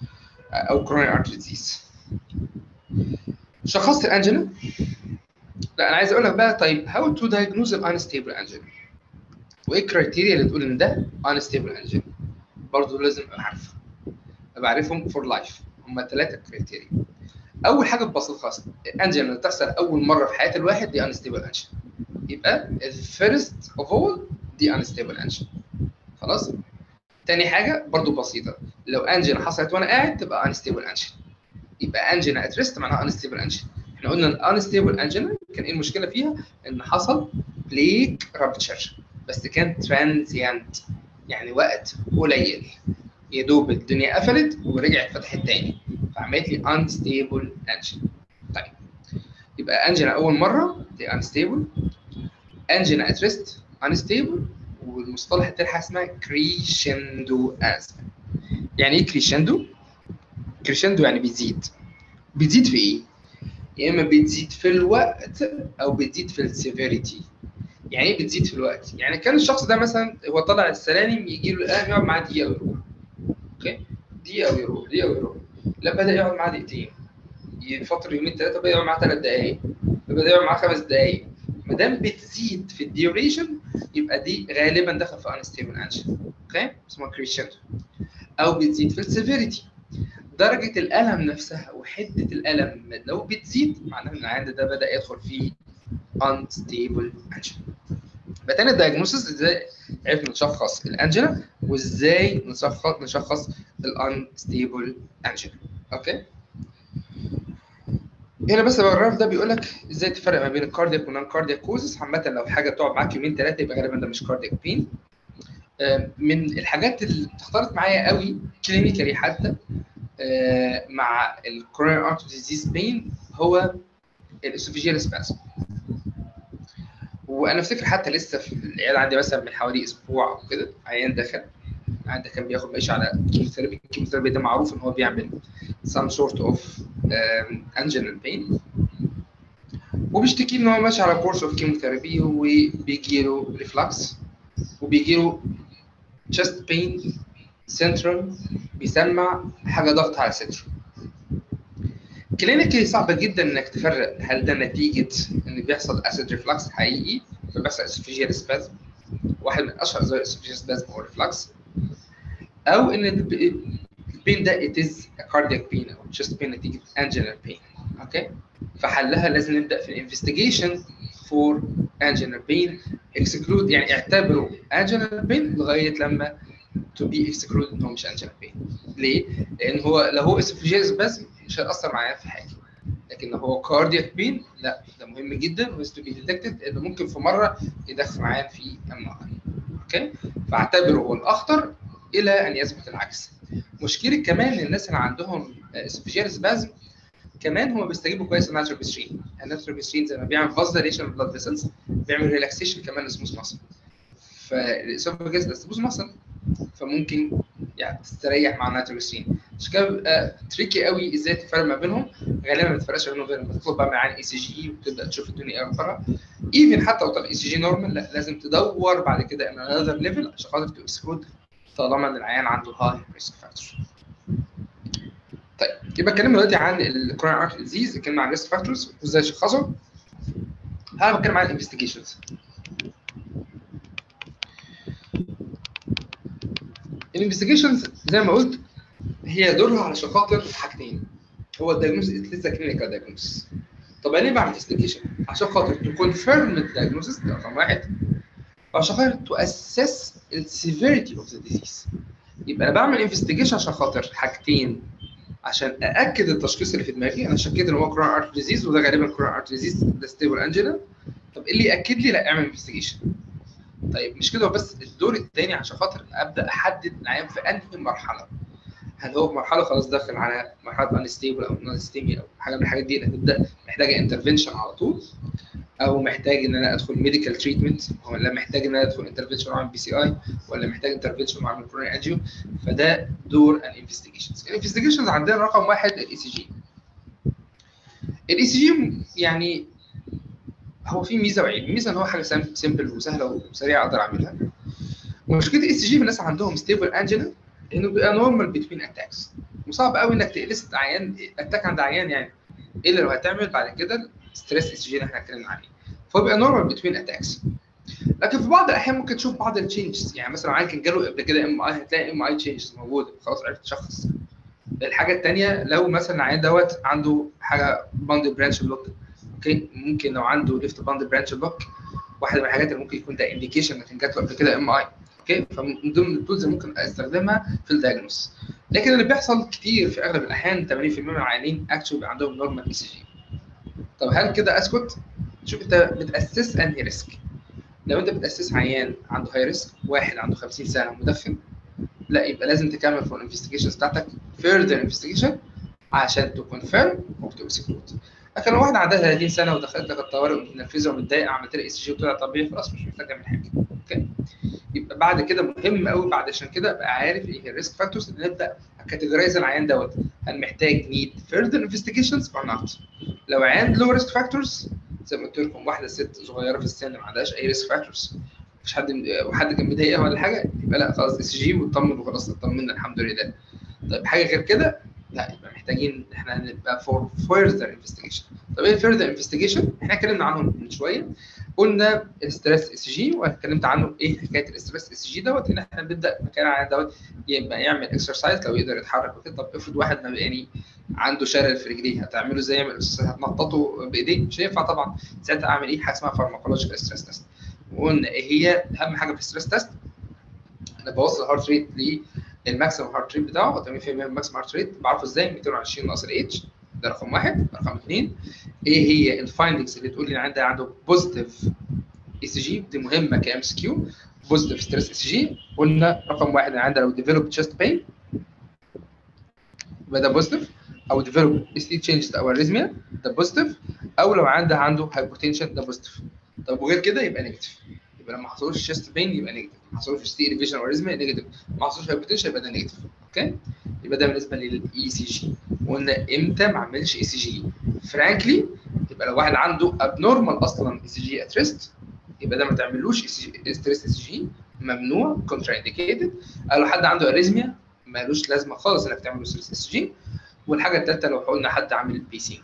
او كروني ارتري ديزيز شخصت الانجينا لا انا عايز اقول لك بقى طيب هاو تو diagnose an unstable angina وايه الكرايتيريا اللي تقول ان ده unstable angina برضه لازم ابقى عارفه ابقى عارفهم فور لايف هم ثلاثه كرايتيريا اول حاجه ببساطه خالص الانجينا اللي تحصل اول مره في حياه الواحد دي unstable angina يبقى الفيرست اوف اول دي unstable angina خلاص تاني حاجه برضو بسيطه لو انجينا حصلت وانا قاعد تبقى unstable angina يبقى انجينا ات ريست معناها unstable angina احنا قلنا ان unstable angina كان ايه المشكله فيها ان حصل بليك رابتشر بس كان ترانزيانت يعني وقت قليل يا دوب الدنيا قفلت ورجعت فتحت تاني فعملت لي unstable angina طيب يبقى انجينا اول مره دي unstable انجينا ات ريست unstable والمصطلح التاني حاجه اسمها كريشندو ازمه يعني ايه كريشندو؟ كريشندو يعني بيزيد بتزيد في ايه؟ يا اما بتزيد في الوقت او بتزيد في السيفيريتي يعني ايه بتزيد في الوقت؟ يعني كان الشخص ده مثلا هو طالع السلالم يجي له القلم يقعد معاه دقيقه ويروح اوكي دقيقه ويروح دقيقه ويروح لا بدا يقعد معاه دقيقتين فتره يومين ثلاثه بدا يقعد معاه ثلاث دقائق بدا يقعد معاه خمس دقائق ما دام بتزيد في الديوريشن يبقى دي غالبا داخل في انستيبل انشن اوكي اسمها كريشندو او بتزيد في السيفيريتي درجه الالم نفسها وحده الالم لو بتزيد معناها ان العيان ده بدا يدخل في unstable angina يبقى تاني الدايجنوستس ازاي عرفنا نشخص الانجينا وازاي نشخص نشخص الانستيبل انجينا اوكي هنا بس الباراجراف ده بيقول لك ازاي تفرق ما بين الكاردياك والنون كاردياك كوزز عامه لو حاجه بتقعد معاك يومين ثلاثه يبقى غالبا ده مش كاردياك بين من الحاجات اللي اختلطت معايا قوي كلينيكالي حتى مع الكوروناري ارتري ديزيز بين هو الاسوفيجيال سباسم وانا افتكر حتى لسه في العياده عندي مثلا من حوالي اسبوع او كده عيان دخل العيان ده كان بياخد ماشي على كيموثيرابي الكيموثيرابي ده معروف ان هو بيعمل some sort of um, anginal pain وبيشتكي ان هو ماشي على كورس اوف كيموثيرابي وبيجي له ريفلكس وبيجي له chest pain central بيسمع حاجه ضغط على صدره كلينيكلي صعب جدا انك تفرق هل ده نتيجه ان بيحصل اسيد ريفلكس حقيقي فبيحصل اسوفيجيال سبازم واحد من اشهر زي الاسوفيجيال سبازم هو الريفلكس او ان البين ده it is a cardiac pain او chest pain نتيجه anginal pain اوكي فحلها لازم نبدا في الانفستيجيشن فور anginal pain exclude يعني اعتبره anginal pain لغايه لما to be excluded ان هو مش anginal pain ليه؟ لان هو لو هو esophageal spasm مش هيأثر معايا في حاجه لكن لو هو كاردياك بين لا ده مهم جدا و to be detected انه ممكن في مره يدخل معايا في ام اوكي فاعتبره هو الاخطر الى ان يثبت العكس مشكله كمان الناس اللي عندهم اسوفيجيال سبازم كمان هم بيستجيبوا كويس للنيتروجليسرين النيتروجليسرين زي ما بيعمل فازدريشن بلاد فيسلز بيعمل ريلاكسيشن كمان لسموث ماسل فالاسوفيجيال ده سموث ماسل فممكن يعني تستريح مع النيتروجليسرين عشان كده بيبقى تريكي قوي ازاي تفرق ما بينهم غالبا ما بتفرقش بينهم غير لما تطلب بقى معاه اي سي جي وتبدا تشوف الدنيا ايه اخبارها ايفن حتى لو طلع اي سي جي نورمال لا لازم تدور بعد كده ان انذر ليفل عشان خاطر تو اكسكلود طالما ان العيان عنده هاي ريسك فاكتور طيب يبقى اتكلمنا دلوقتي عن الكوروناري ارتري ديزيز اتكلمنا عن الريسك فاكتورز وازاي نشخصهم انا بتكلم عن الانفستيجيشنز الانفستيجيشنز زي ما قلت هي دورها علشان خاطر حاجتين هو الدايجنوز لسه كلينيكال دايجنوز طب انا ليه بعمل انفستيجيشن عشان خاطر تو كونفيرم الدايجنوزس ده رقم واحد وعشان خاطر تو اسس السيفيريتي اوف ذا ديزيز يبقى انا بعمل انفستيجيشن عشان خاطر حاجتين عشان ااكد التشخيص اللي في دماغي انا شكيت ان هو كوروناري ارتري ديزيز وده غالبا كوروناري ارتري ديزيز ده ستيبل انجينا طب ايه اللي ياكد لي لا اعمل انفستيجيشن طيب مش كده بس الدور الثاني عشان خاطر ابدا احدد العيان في انهي مرحله هل هو في مرحله خلاص داخل على مرحله انستيبل او نون ستيمي او حاجه من الحاجات دي هتبدا محتاجه انترفنشن على طول او محتاج ان انا ادخل ميديكال تريتمنت ولا محتاج ان انا ادخل انترفنشن واعمل بي سي اي ولا محتاج انترفنشن واعمل كوروناري انجيو فده دور الانفستيجيشنز الانفستيجيشنز عندنا رقم واحد الاي سي جي الاي سي جي يعني هو في ميزه وعيب الميزه ان هو حاجه سيمبل وسهله وسريعه اقدر اعملها ومشكله الاي سي جي في الناس عندهم ستيبل انجينا انه بيبقى نورمال بتوين اتاكس وصعب قوي انك تقلس عيان اتاك عند عيان يعني الا لو هتعمل بعد كده ستريس اس جي اللي احنا اتكلمنا عليه فهو بيبقى نورمال بتوين اتاكس لكن في بعض الاحيان ممكن تشوف بعض التشينجز يعني مثلا عيل كان جاله قبل كده ام اي هتلاقي ام اي تشينجز موجوده خلاص عرفت تشخص الحاجه الثانيه لو مثلا العيان دوت عنده حاجه باند برانش بلوك اوكي ممكن لو عنده ليفت باند برانش بلوك واحده من الحاجات اللي ممكن يكون ده انديكيشن كان جات له قبل كده ام اي اوكي فمن ضمن التولز اللي ممكن استخدمها في الدايجنوس لكن اللي بيحصل كتير في اغلب الاحيان 80% من العيانين اكشولي بيبقى عندهم نورمال اي سي جي طب هل كده اسكت؟ شوف انت بتاسس انهي ريسك لو انت بتاسس عيان عنده هاي ريسك واحد عنده 50 سنه مدخن لا يبقى لازم تكمل في الانفستيجيشنز بتاعتك فيرذر انفستيجيشن عشان تكونفيرم وتكسكلود لكن لو واحد عندها 30 سنه ودخلت لك الطوارئ ومتنرفزه ومتضايقه عملت لها اي سي جي وطلع طبيعي خلاص مش محتاج تعمل حاجه اوكي يبقى بعد كده مهم قوي بعد عشان كده ابقى عارف ايه الريسك فاكتورز اللي نبدا اكاتيجورايز العيان دوت هل محتاج نيد فيرذر انفستيجيشنز اور نوت لو عيان لو ريسك فاكتورز زي ما قلت لكم واحده ست صغيره في السن ما عندهاش اي ريسك فاكتورز مفيش حد وحد كان مضايقها ولا حاجه يبقى لا خلاص اس جي واطمن وخلاص اطمنا الحمد لله طيب حاجه غير كده لا يبقى محتاجين ان احنا نبقى فور فيرذر انفستيجيشن طب ايه الفيرذر انفستيجيشن احنا اتكلمنا عنهم من شويه قلنا الستريس اس جي واتكلمت عنه ايه حكايه الستريس اس جي دوت ان احنا بنبدا مكان على دوت يبقى يعمل اكسرسايز لو يقدر يتحرك وكده طب افرض واحد ما يعني عنده شلل في رجليه هتعمله ازاي يعمل اكسرسايز هتنططه بايديه مش هينفع طبعا ساعتها اعمل ايه حاجه اسمها فارماكولوجيكال ستريس تيست وقلنا ايه هي اهم حاجه في الستريس تيست انا بوصل الهارت ريت للماكسيمم هارت ريت بتاعه 80% من الماكسيمم هارت ريت بعرفه ازاي 220 ناقص الاتش ده رقم واحد رقم اثنين ايه هي الفايندنجز اللي تقول لي عندي عنده بوزيتيف اي سي جي دي مهمه كام اس كيو بوزيتيف ستريس اي سي جي قلنا رقم واحد انا عندي لو ديفلوب تشست بين يبقى ده بوزيتيف او ديفلوب اس اي تشينج او اريزميا ده بوزيتيف او لو عندها عنده هايبوتنشن ده بوزيتيف طب وغير كده يبقى نيجاتيف يبقى لو ما حصلوش شيست بين يبقى نيجاتيف ما حصلوش ستي ريفيجن او اريزميا نيجاتيف ما حصلوش هايبوتنشن يبقى ده نيجاتيف اوكي يبقى ده بالنسبه للاي سي جي وقلنا امتى ما اعملش اي سي جي فرانكلي يبقى لو واحد عنده ابنورمال اصلا اي سي جي ات ريست يبقى ده ما تعملوش ستريس اي سي جي ممنوع كونترا انديكيتد او لو حد عنده اريزميا مالوش لازمه خالص انك تعمل ستريس اي سي جي والحاجه الثالثه لو قلنا حد عامل بيسينج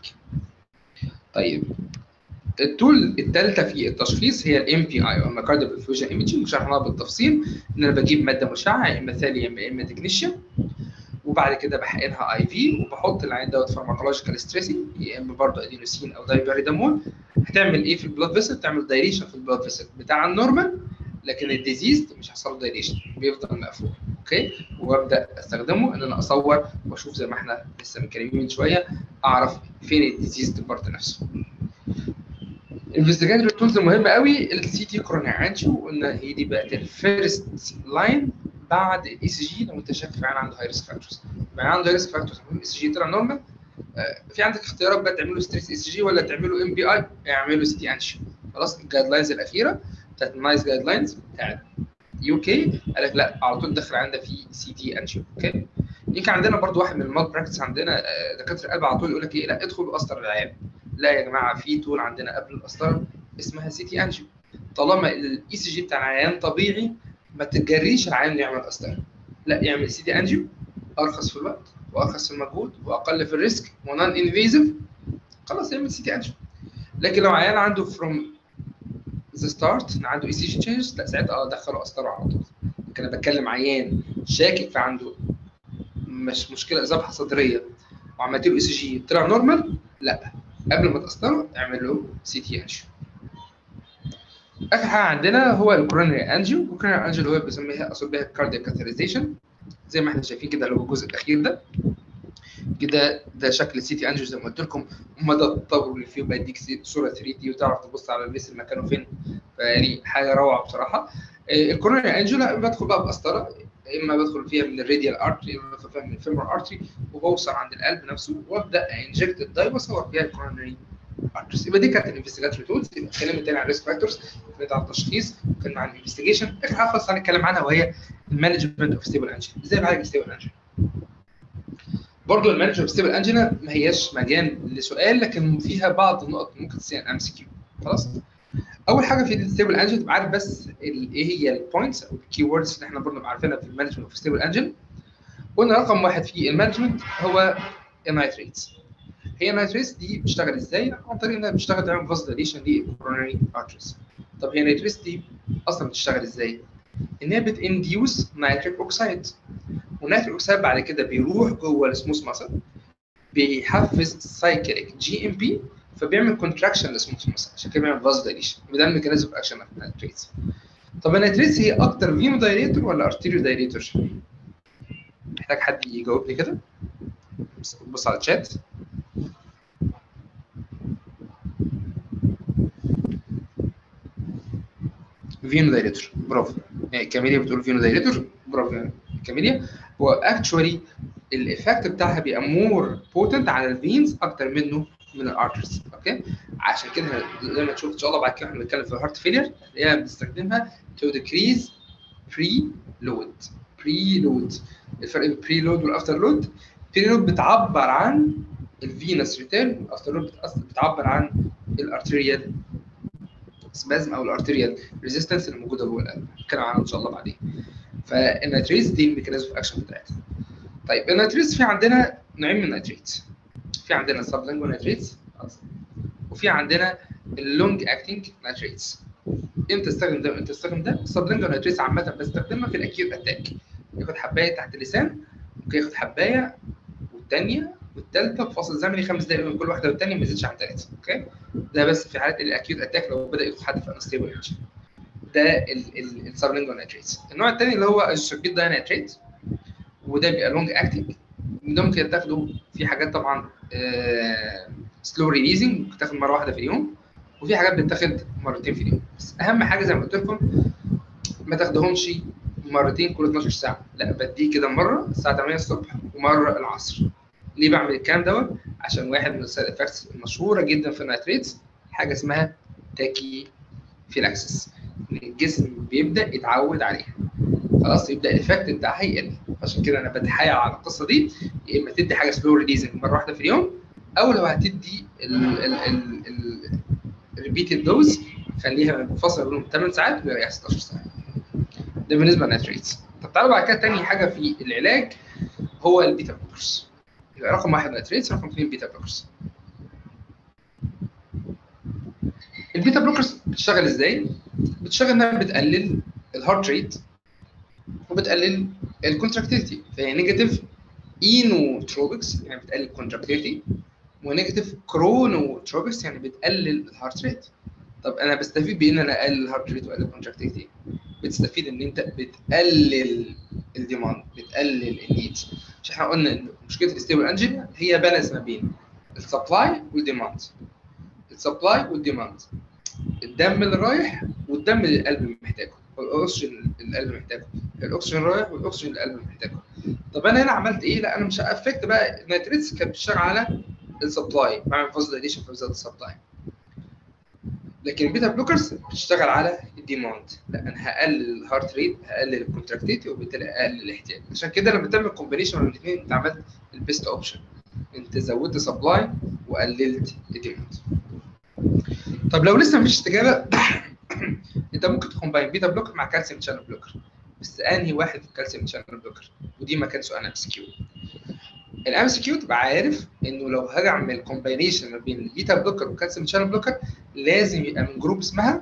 طيب التول الثالثه في التشخيص هي الام بي اي او المايكارديال برفيوجن ايمجنج شرحناها بالتفصيل ان انا بجيب ماده مشعه يا اما ثالي يا اما تكنيشيوم وبعد كده بحقنها اي في وبحط العين دوت فارماكولوجيكال ستريسنج يا اما برضه ادينوسين او دايبريدامول هتعمل ايه في البلاد فيسل؟ تعمل دايريشن في البلاد فيسل بتاع النورمال لكن الديزيز مش هيحصل له دايريشن بيفضل مقفول اوكي وابدا استخدمه ان انا اصور واشوف زي ما احنا لسه متكلمين من شويه اعرف فين الديزيز ديبارت نفسه انفستيجاتوري تولز مهمه قوي السي تي كوروناري انجيو قلنا هي دي بقت الفيرست لاين بعد الاي سي جي لو انت شاك في عيان عنده هاي ريسك فاكتورز يعني عنده هاي ريسك فاكتورز الاي سي جي طلع نورمال في عندك اختيارات بقى تعمل له ستريس اي سي جي ولا تعمل له ام بي اي اعمل له سي تي انجيو خلاص الجايد لاينز الاخيره بتاعت النايس جايد لاينز بتاعت يو كي قال لك لا على طول دخل عندك في سي تي انجيو اوكي يمكن عندنا برضو واحد من المال براكتس عندنا دكاتره القلب على طول يقول لك ايه لا ادخل قسطر العيان لا يا جماعه في تول عندنا قبل القسطره اسمها سي تي انجيو طالما الاي سي جي بتاع العيان طبيعي ما تجريش العيان يعمل قسطره لا يعمل سي تي انجيو ارخص في الوقت وارخص في المجهود واقل في الريسك ونون انفيزيف خلاص يعمل سي تي انجيو لكن لو عيان عنده فروم ذا ستارت عنده اي سي جي تشينج لا ساعتها اه دخله قسطره على طول لكن انا بتكلم عيان شاكك في عنده مش مشكله ذبحه صدريه وعملت له اي سي جي طلع نورمال لا قبل ما تقسطره اعمل له سي تي انجيو اخر حاجه عندنا هو الكورونري انجيو الكورونري انجيو اللي هو بنسميها اقصد بيها الكاردياك كاتاليزيشن زي ما احنا شايفين كده اللي هو الجزء الاخير ده كده ده شكل السي تي انجيو زي ما قلت لكم مدى التطور اللي فيه بيديك صوره 3 دي وتعرف تبص على الفيسل مكانه فين فيعني حاجه روعه بصراحه الكورونري انجيو لا بدخل بقى بقسطره اما بدخل فيها من الراديال ارتري اما بدخل فيها من الفيمور ارتري وبوصل عند القلب نفسه وابدا انجكت الداي واصور فيها الكورونري ارتريز يبقى دي كانت الانفستيجاتوري تولز يبقى اتكلمنا تاني عن الريسك فاكتورز اتكلمنا عن التشخيص اتكلمنا عن الانفستيجيشن اخر حاجه خالص هنتكلم عنها وهي المانجمنت اوف ستيبل انجين ازاي بعالج ستيبل انجين برضه المانجمنت اوف ستيبل انجينا ما هياش مجال لسؤال لكن فيها بعض النقط ممكن تسال ام سي كيو خلاص اول حاجه في الستيبل انجين تبقى عارف بس ايه هي البوينتس او الكي ووردز اللي احنا برضه عارفينها في المانجمنت اوف ستيبل انجين قلنا رقم واحد في المانجمنت هو النايتريتس هي النيتريس دي بتشتغل ازاي؟ عن طريق انها بتشتغل تعمل فاز ديليشن للكوروناري ارتريز طب هي النيتريس دي اصلا بتشتغل ازاي؟ ان هي بتنديوس نيتريك اوكسايد ونيتريك اوكسايد بعد كده بيروح جوه السموث ماسل بيحفز سايكليك جي ام بي فبيعمل كونتراكشن للسموث ماسل عشان كده بيعمل فاز ديليشن وده الميكانيزم اوف اكشن اوف النيتريتس طب النيتريتس هي اكتر فينو دايريتور ولا ارتيريو دايريتور؟ محتاج حد يجاوب لي كده بص- بص على الشات فينو دايريتور برافو يعني كاميليا بتقول فينو دايريتور برافو يعني كاميليا هو اكشولي الايفكت بتاعها بيبقى مور بوتنت على الفينز اكتر منه من الارترز اوكي عشان كده زي ما تشوف ان شاء الله بعد كده احنا بنتكلم في الهارت فيلير هي بنستخدمها تو decrease بري لود بري لود الفرق بين بري لود والافتر لود بري لود بتعبر عن الفينس ريتيرن والافتر لود بتعبر عن الارتريال سبازم او الارتريال ريزيستنس اللي موجوده جوه القلب هنتكلم عنها ان شاء الله بعدين فالنيتريز دي الميكانيزم اوف اكشن بتاعتها طيب النيتريز في عندنا نوعين من النيتريتس في عندنا سبلينجو نيتريتس وفي عندنا اللونج اكتنج نيتريتس امتى استخدم ده وامتى استخدم ده السبلينجو نيتريتس عامه بستخدمها في الاكيوت اتاك ياخد حبايه تحت اللسان ممكن ياخد حبايه والثانيه والثالثه بفاصل زمني خمس دقائق بين كل واحده والثانيه ما يزيدش عن ثلاثه اوكي ده بس في حالات الاكيوت اتاك لو بدا يدخل حد في انستيبل انجن ده السبلينجو نيتريتس النوع الثاني اللي هو الشربيت ده نيتريت وده بيبقى لونج اكتنج ده ممكن تاخده في حاجات طبعا سلو ريليزنج ممكن تاخد مره واحده في اليوم وفي حاجات بتاخد مرتين في اليوم بس اهم حاجه زي ما قلت لكم ما تاخدهمش مرتين كل 12 ساعه لا بديه كده مره الساعه 8 الصبح ومره العصر ليه بعمل الكلام دوت عشان واحد من السايد افكتس المشهوره جدا في النيتريتس حاجه اسمها تاكي فيلاكسس الجسم بيبدا يتعود عليها خلاص يبدا الايفكت بتاعها يقل عشان كده انا بتحايل على القصه دي يا اما تدي حاجه سلو ريليزنج مره واحده في اليوم او لو هتدي الريبيتد دوز خليها منفصله بينهم 8 ساعات ويريح 16 ساعه ده بالنسبه للنيتريتس طب تعالوا بعد كده تاني حاجه في العلاج هو البيتا بلوكرز يبقى رقم واحد نيتريتس رقم اثنين بيتا بلوكرز البيتا بلوكرز بتشتغل ازاي؟ بتشتغل انها بتقلل الهارت ريت وبتقلل الكونتراكتيليتي فهي نيجاتيف اينوتروبكس يعني بتقلل الكونتراكتيليتي ونيجاتيف كرونوتروبكس يعني بتقلل الهارت ريت طب انا بستفيد بان انا اقلل الهارت ريت واقلل الكونتراكتيليتي بتستفيد ان انت بتقلل الديماند بتقلل النيدز مش احنا قلنا ان مشكله الستيبل انجن هي بالانس ما بين السبلاي والديماند السبلاي والديماند الدم اللي رايح والدم اللي القلب محتاجه والاكسجين اللي القلب محتاجه الاكسجين رايح والاكسجين اللي القلب محتاجه طب انا هنا عملت ايه لا انا مش هافكت بقى النيتريتس كانت بتشتغل على السبلاي بعمل فاز دايليشن في زياده السبلاي لكن البيتا بلوكرز بتشتغل على الديماند لا انا هقلل الهارت ريت هقلل الكونتراكتيتي وبالتالي اقلل الاحتياج عشان كده لما تعمل كومبينيشن من الاثنين انت عملت البيست اوبشن انت زودت سبلاي وقللت الديماند طب لو لسه مفيش استجابه انت ممكن تكومباين بيتا بلوكر مع كالسيوم شانل بلوكر بس انهي واحد الكالسيوم شانل بلوكر ودي ما كان سؤال ام اس كيو الام اس كيو تبقى عارف انه لو هاجي اعمل كومباينيشن ما بين البيتا بلوكر والكالسيوم شانل بلوكر لازم يبقى من جروب اسمها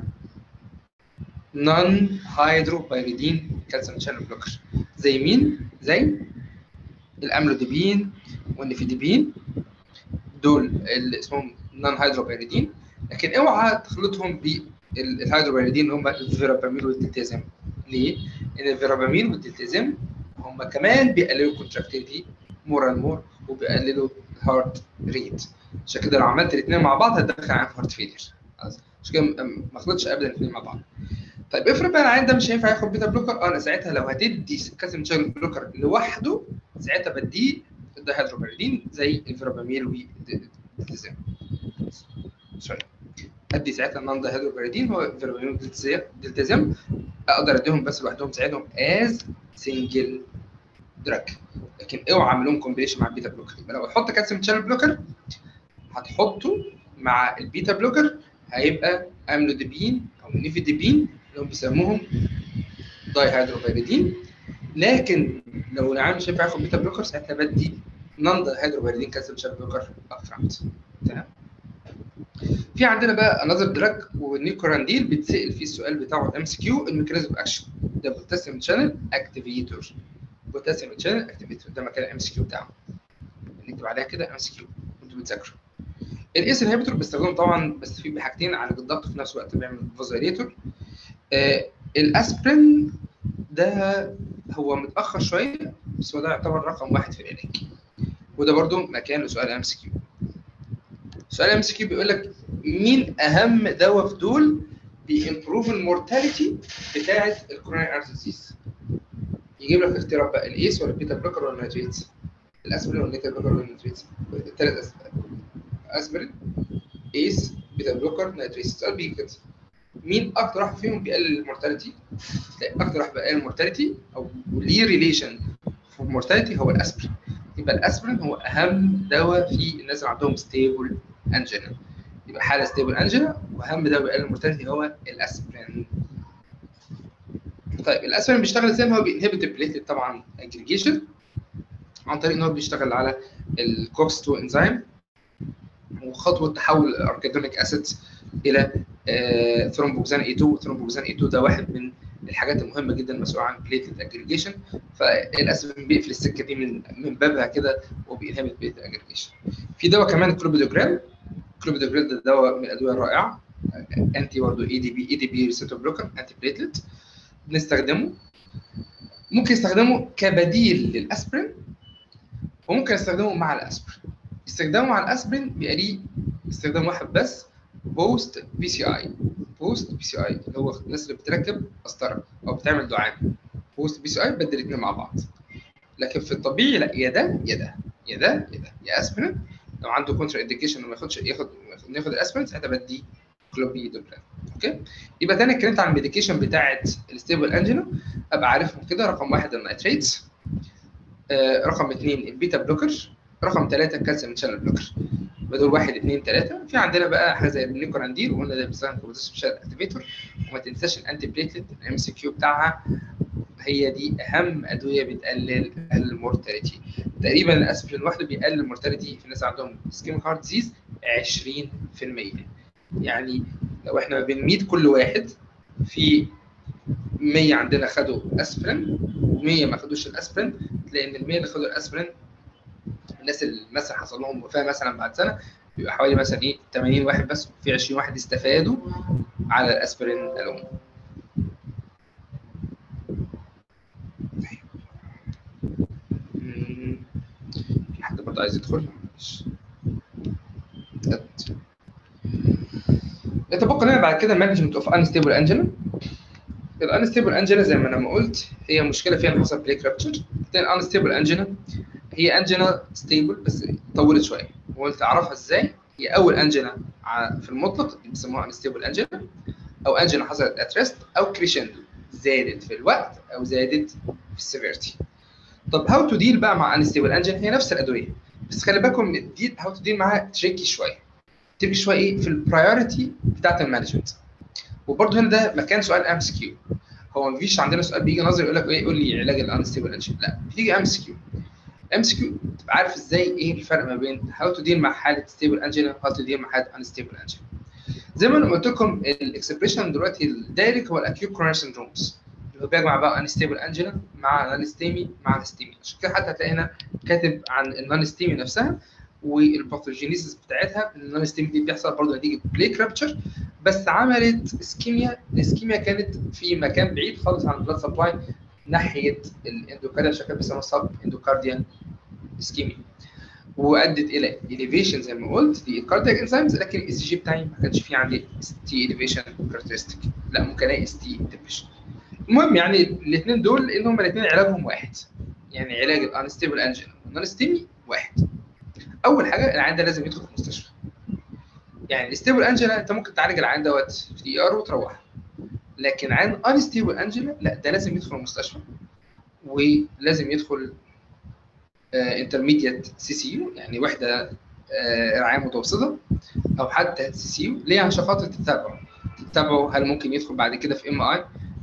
نون هيدروبايريدين كالسيوم شانل بلوكر زي مين؟ زي الاملوديبين والنيفيديبين دول اللي اسمهم نون هيدروبايريدين لكن اوعى تخلطهم بالهيدروبايريدين اللي هم الفيرابامين والدلتازم ليه؟ لان الفيرابامين والدلتازم هم كمان بيقللوا الكونتراكتيفيتي مور اند مور وبيقللوا الهارت ريت عشان كده لو عملت الاثنين مع بعض هتدخل معاك في هارت فيلير عشان كده ما اخلطش ابدا الاثنين مع بعض طيب افرض بقى العيان ده مش هينفع ياخد بيتا بلوكر اه انا ساعتها لو هتدي كالسيوم شانل بلوكر لوحده ساعتها بديه الدهيدروبيريدين زي الفيراباميل والدلتازم سوري ادي ساعتها النون دهيدروبيريدين هو فيراباميل والدلتازم اقدر اديهم بس لوحدهم ساعتهم از سنجل دراج لكن اوعى اعمل لهم كومبينيشن مع البيتا بلوكر يبقى لو هتحط كالسيوم شانل بلوكر هتحطه مع البيتا بلوكر هيبقى املوديبين او نيفيديبين اللي هم بيسموهم داي هيدروبيريدين لكن لو العيان مش هينفع ياخد بيتا بلوكر ساعتها بدي نون هيدروبيريدين كالسيوم شانل بلوكر اب فرونت تمام في عندنا بقى انذر دراج والنيكورانديل بيتسال فيه السؤال بتاعه ام سي كيو الميكانيزم اوف اكشن ده بوتاسيوم شانل اكتيفيتور بوتاسيوم شانل اكتيفيتور ده مكان الام سي كيو بتاعه نكتب عليها كده ام سي كيو انتوا بتذاكروا الاس انهبيتور بستخدمه طبعا بس في بحاجتين على الضغط في نفس الوقت بيعمل فازيليتور آه الاسبرين ده هو متاخر شويه بس هو ده يعتبر رقم واحد في العلاج وده برضو مكان لسؤال ام سي كيو سؤال ام سي كيو بيقول لك مين اهم دواء في دول بيمبروف المورتاليتي بتاعه الكوروناري ارتر ديزيز يجيب لك اختيارات بقى الايس ولا البيتا بلوكر ولا النيتريتس الاسبرين ولا البيتا بلوكر ولا النيتريتس الثلاث اسبرين ايس بيتا بلوكر نيتريتس السؤال بيجي كده مين اكتر واحد فيهم بيقلل المورتاليتي اكتر واحد بيقلل المورتاليتي او ليه ريليشن في المورتاليتي هو الاسبرين يبقى الاسبرين هو اهم دواء في الناس اللي عندهم ستيبل انجينا يبقى حاله ستيبل انجينا واهم دواء بيقلل المورتاليتي هو الاسبرين طيب الاسبرين بيشتغل ازاي هو بينهبت البليتلت طبعا اجريجيشن عن طريق ان هو بيشتغل على الكوكس 2 انزيم وخطوه تحول الاركيدونيك اسيد الى آه ثرومبوكسان اي 2 ثرومبوكسان اي 2 ده واحد من الحاجات المهمه جدا مسؤول عن بليتلت اجريجيشن فالاسبرين بيقفل السكه دي من من بابها كده وبينهبت بليتلت اجريجيشن في دواء كمان كلوبيدوجرام كلوبيدوجرام ده دواء من الادويه الرائعه انتي برضه اي دي بي اي دي بي ريسبتور بلوكر انتي بليتلت بنستخدمه ممكن نستخدمه كبديل للاسبرين وممكن نستخدمه مع الاسبرين استخدامه مع الاسبرين بيبقى ليه استخدام واحد بس بوست بي سي اي بوست بي سي اي اللي هو الناس اللي بتركب قسطره او بتعمل دعامه بوست بي سي اي بدل الاثنين مع بعض لكن في الطبيعي لا يا ده يا ده يا ده يا ده يا اسبرين لو عنده كونتر انديكيشن وما ياخدش ياخد ياخد الاسبرين ساعتها بدي كلوبيدوجرام اوكي يبقى تاني اتكلمت عن الميديكيشن بتاعه الستيبل انجينا ابقى عارفهم كده رقم واحد النيتريتس آه رقم اثنين البيتا بلوكر رقم ثلاثه الكالسيوم شانل بلوكر دول واحد اثنين ثلاثه في عندنا بقى حاجه زي النيكورانديل وقلنا ده بيستخدم كبوتاسيوم شانل اكتيفيتور وما تنساش الانتي بليتلت الام سي كيو بتاعها هي دي اهم ادويه بتقلل المورتاليتي تقريبا الاسبرين لوحده بيقلل المورتاليتي في الناس عندهم سكيميك هارت ديزيز 20% يعني لو احنا بين 100 كل واحد في 100 عندنا خدوا اسبرين و100 ما خدوش الاسبرين تلاقي ان ال 100 اللي خدوا الاسبرين الناس اللي مثلا حصل لهم وفاه مثلا بعد سنه بيبقى حوالي مثلا ايه 80 واحد بس في 20 واحد استفادوا على الاسبرين الون في حد برضه عايز يدخل يتبقى لنا بعد كده مانجمنت اوف انستيبل انجينا الانستيبل انجينا زي ما انا ما قلت هي مشكله فيها حصل بريك رابتشر الانستيبل انجينا هي انجينا ستيبل بس طولت شويه وقلت اعرفها ازاي هي اول انجينا في المطلق بيسموها انستيبل انجينا او انجينا حصلت ات ريست او كريشندو زادت في الوقت او زادت في السيفيرتي طب هاو تو ديل بقى مع انستيبل انجين هي نفس الادويه بس خلي بالكم الديل هاو تو ديل معاها تريكي شويه تريكي شويه ايه في البرايورتي بتاعت المانجمنت وبرده هنا ده مكان سؤال ام اس كيو هو ما فيش عندنا سؤال بيجي نظري يقول لك ايه قول لي علاج الانستيبل انجين لا بيجي ام اس كيو ام اس كيو تبقى عارف ازاي ايه الفرق ما بين هاو تو ديل مع حاله ستيبل انجين وهاو تو ديل مع حاله انستيبل انجين زي ما انا قلت لكم الاكسبريشن دلوقتي الدايركت هو الاكيوت كوروناري سندرومز اللي هو بيجمع بقى انستيبل انجينا مع نون ستيمي مع الستيمي عشان كده حتى هتلاقي هنا كاتب عن النون ستيمي نفسها والباثوجينيسيس بتاعتها النون ستيمي دي بيحصل برضه نتيجه بليك رابتشر بس عملت اسكيميا الاسكيميا كانت في مكان بعيد خالص عن البلاد سبلاي ناحيه الاندوكارديا عشان كده بيسموها سب اندوكارديان اسكيميا وادت الى elevation زي ما قلت للكاردياك انزيمز لكن الاس جي بتاعي ما كانش فيه عندي اس تي elevation كاركترستيك لا ممكن الاقي اس تي ديبريشن المهم يعني الاثنين دول ان هم الاثنين علاجهم واحد يعني علاج الانستيبل انجين والنون ستيمي واحد اول حاجه العيان ده لازم يدخل في المستشفى يعني الستيبل انجينا انت ممكن تعالج العيان دوت في دي ار وتروح لكن عيان انستيبل انجينا لا ده لازم يدخل المستشفى ولازم يدخل انترميديت سي سي يو يعني وحده آه رعايه متوسطه او حتى سي سي يو ليه عشان خاطر تتابعه تتابعه هل ممكن يدخل بعد كده في ام اي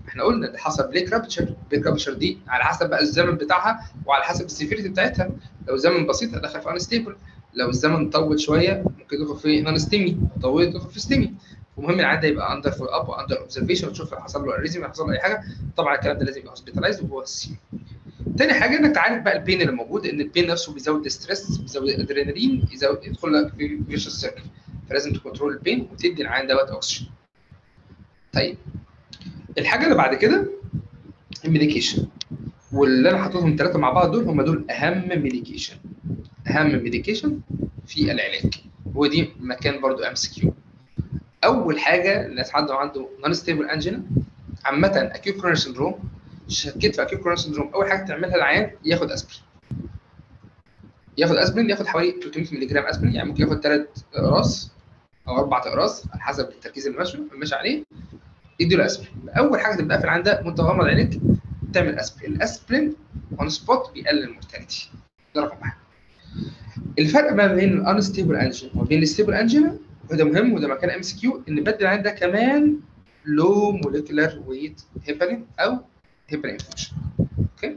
احنا قلنا ده حصل بليك رابتشر بليك رابتشر دي على حسب بقى الزمن بتاعها وعلى حسب السيفيريتي بتاعتها لو زمن بسيط هدخل في انستيبل لو الزمن طول شويه ممكن يدخل في نون ستيمي طول يدخل في ستيمي المهم العيان ده يبقى اندر فول اب واندر اوبزرفيشن وتشوف لو حصل له اريزم حصل له اي حاجه طبعا الكلام ده لازم يبقى هوسبيتالايز وهو السي تاني حاجه انك تعالج بقى البين اللي موجود ان البين نفسه بيزود الستريس بيزود الادرينالين يزود يدخل لك في فيشس سيركل فلازم تكنترول البين وتدي العيان دوت اوكسجين طيب الحاجه اللي بعد كده الميديكيشن واللي انا حاططهم ثلاثه مع بعض دول هم دول اهم ميديكيشن اهم ميديكيشن في العلاج ودي مكان برضو ام سي كيو اول حاجه الناس عنده عنده نون ستيبل انجينا عامه اكيو كورنر سندروم شكيت في اكيو كورنر سندروم اول حاجه تعملها العيان ياخد اسبرين ياخد اسبرين ياخد حوالي 300 مللي جرام اسبرين يعني ممكن ياخد ثلاث اقراص او اربع اقراص على حسب التركيز اللي ماشي ماشي عليه يدي له اسبرين اول حاجه تبدا في العيان ده وانت غمض عينيك تعمل اسبرين الاسبرين اون سبوت بيقلل المورتاليتي ده رقم واحد الفرق ما بين الانستيبل انجين وبين الستيبل انجين وده مهم وده مكان ام سي كيو ان بدل العين ده كمان لو موليكولار ويت هيبرين او هيبرين انفكشن اوكي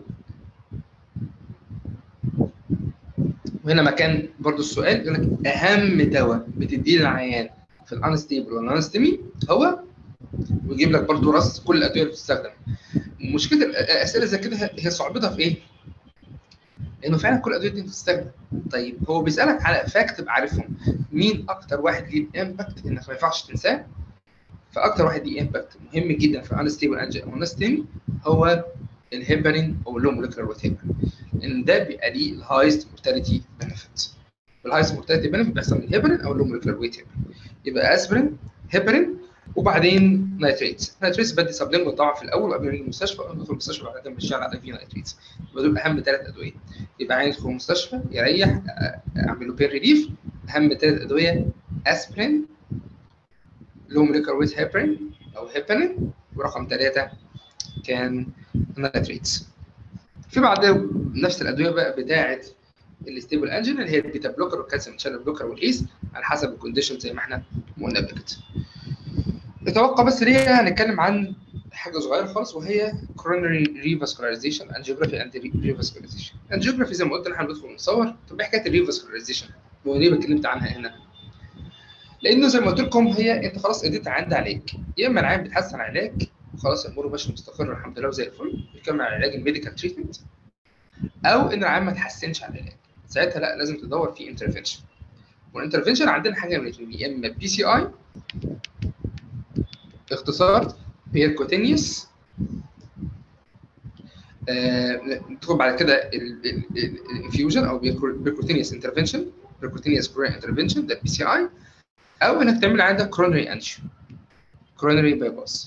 وهنا مكان برضو السؤال يقول لك اهم دواء بتديه للعيان في الانستيبل والانستيمي هو ويجيب لك برضو راس كل الادويه اللي بتستخدم مشكله الاسئله زي كده هي صعوبتها في ايه؟ لانه فعلا كل الادويه دي بتستخدم طيب هو بيسالك على فاكت تبقى عارفهم مين اكتر واحد ليه امباكت انك ما ينفعش تنساه فاكتر واحد ليه امباكت مهم جدا في انستيبل انجل او انستيمي هو الهيبرين او اللو مولكيولار ويت هيبرين لان ده بيبقى ليه الهايست مورتاليتي بنفيت والهايست مورتاليتي بنفيت بيحصل من الهيبرين او اللو مولكيولار ويت هيبرين يبقى اسبرين هيبرين وبعدين نايتريتس نايتريتس بدي سبلينجوال طبعا في الاول قبل ما يجي المستشفى ندخل المستشفى بعد كده مش على في نايتريتس يبقى دول اهم ثلاث ادويه يبقى عايز يدخل المستشفى يريح اعمل له بين ريليف اهم ثلاث ادويه اسبرين لو موليكر ويت هيبرين او هيبرين ورقم ثلاثه كان نايتريتس في بعد نفس الادويه بقى بتاعه الستيبل انجن اللي هي البيتا بلوكر والكالسيوم شانل بلوكر والايس على حسب الكونديشن زي ما احنا قلنا قبل كده نتوقع بس ليه هنتكلم عن حاجه صغيره خالص وهي coronary revascularization angiography and revascularization angiography زي ما قلت احنا بندخل نصور طب ايه حكايه الريفاسكولاريزيشن وليه اتكلمت عنها هنا لانه زي ما قلت لكم هي انت خلاص اديت عند عليك يا اما العيان بيتحسن علاج وخلاص اموره ماشي مستقر الحمد لله وزي الفل بيكمل على علاج الميديكال تريتمنت او ان العيان ما تحسنش على العلاج ساعتها لا لازم تدور في انترفنشن والانترفنشن عندنا حاجه من الاثنين يا اما بي سي اي اختصار بيركوتينيوس ندخل بعد كده الانفيوجن او بيركوتينيوس انترفنشن بيركوتينيوس كوريا انترفنشن ده بي سي اي او انك تعمل عندك كرونري انجيو كرونري باي باس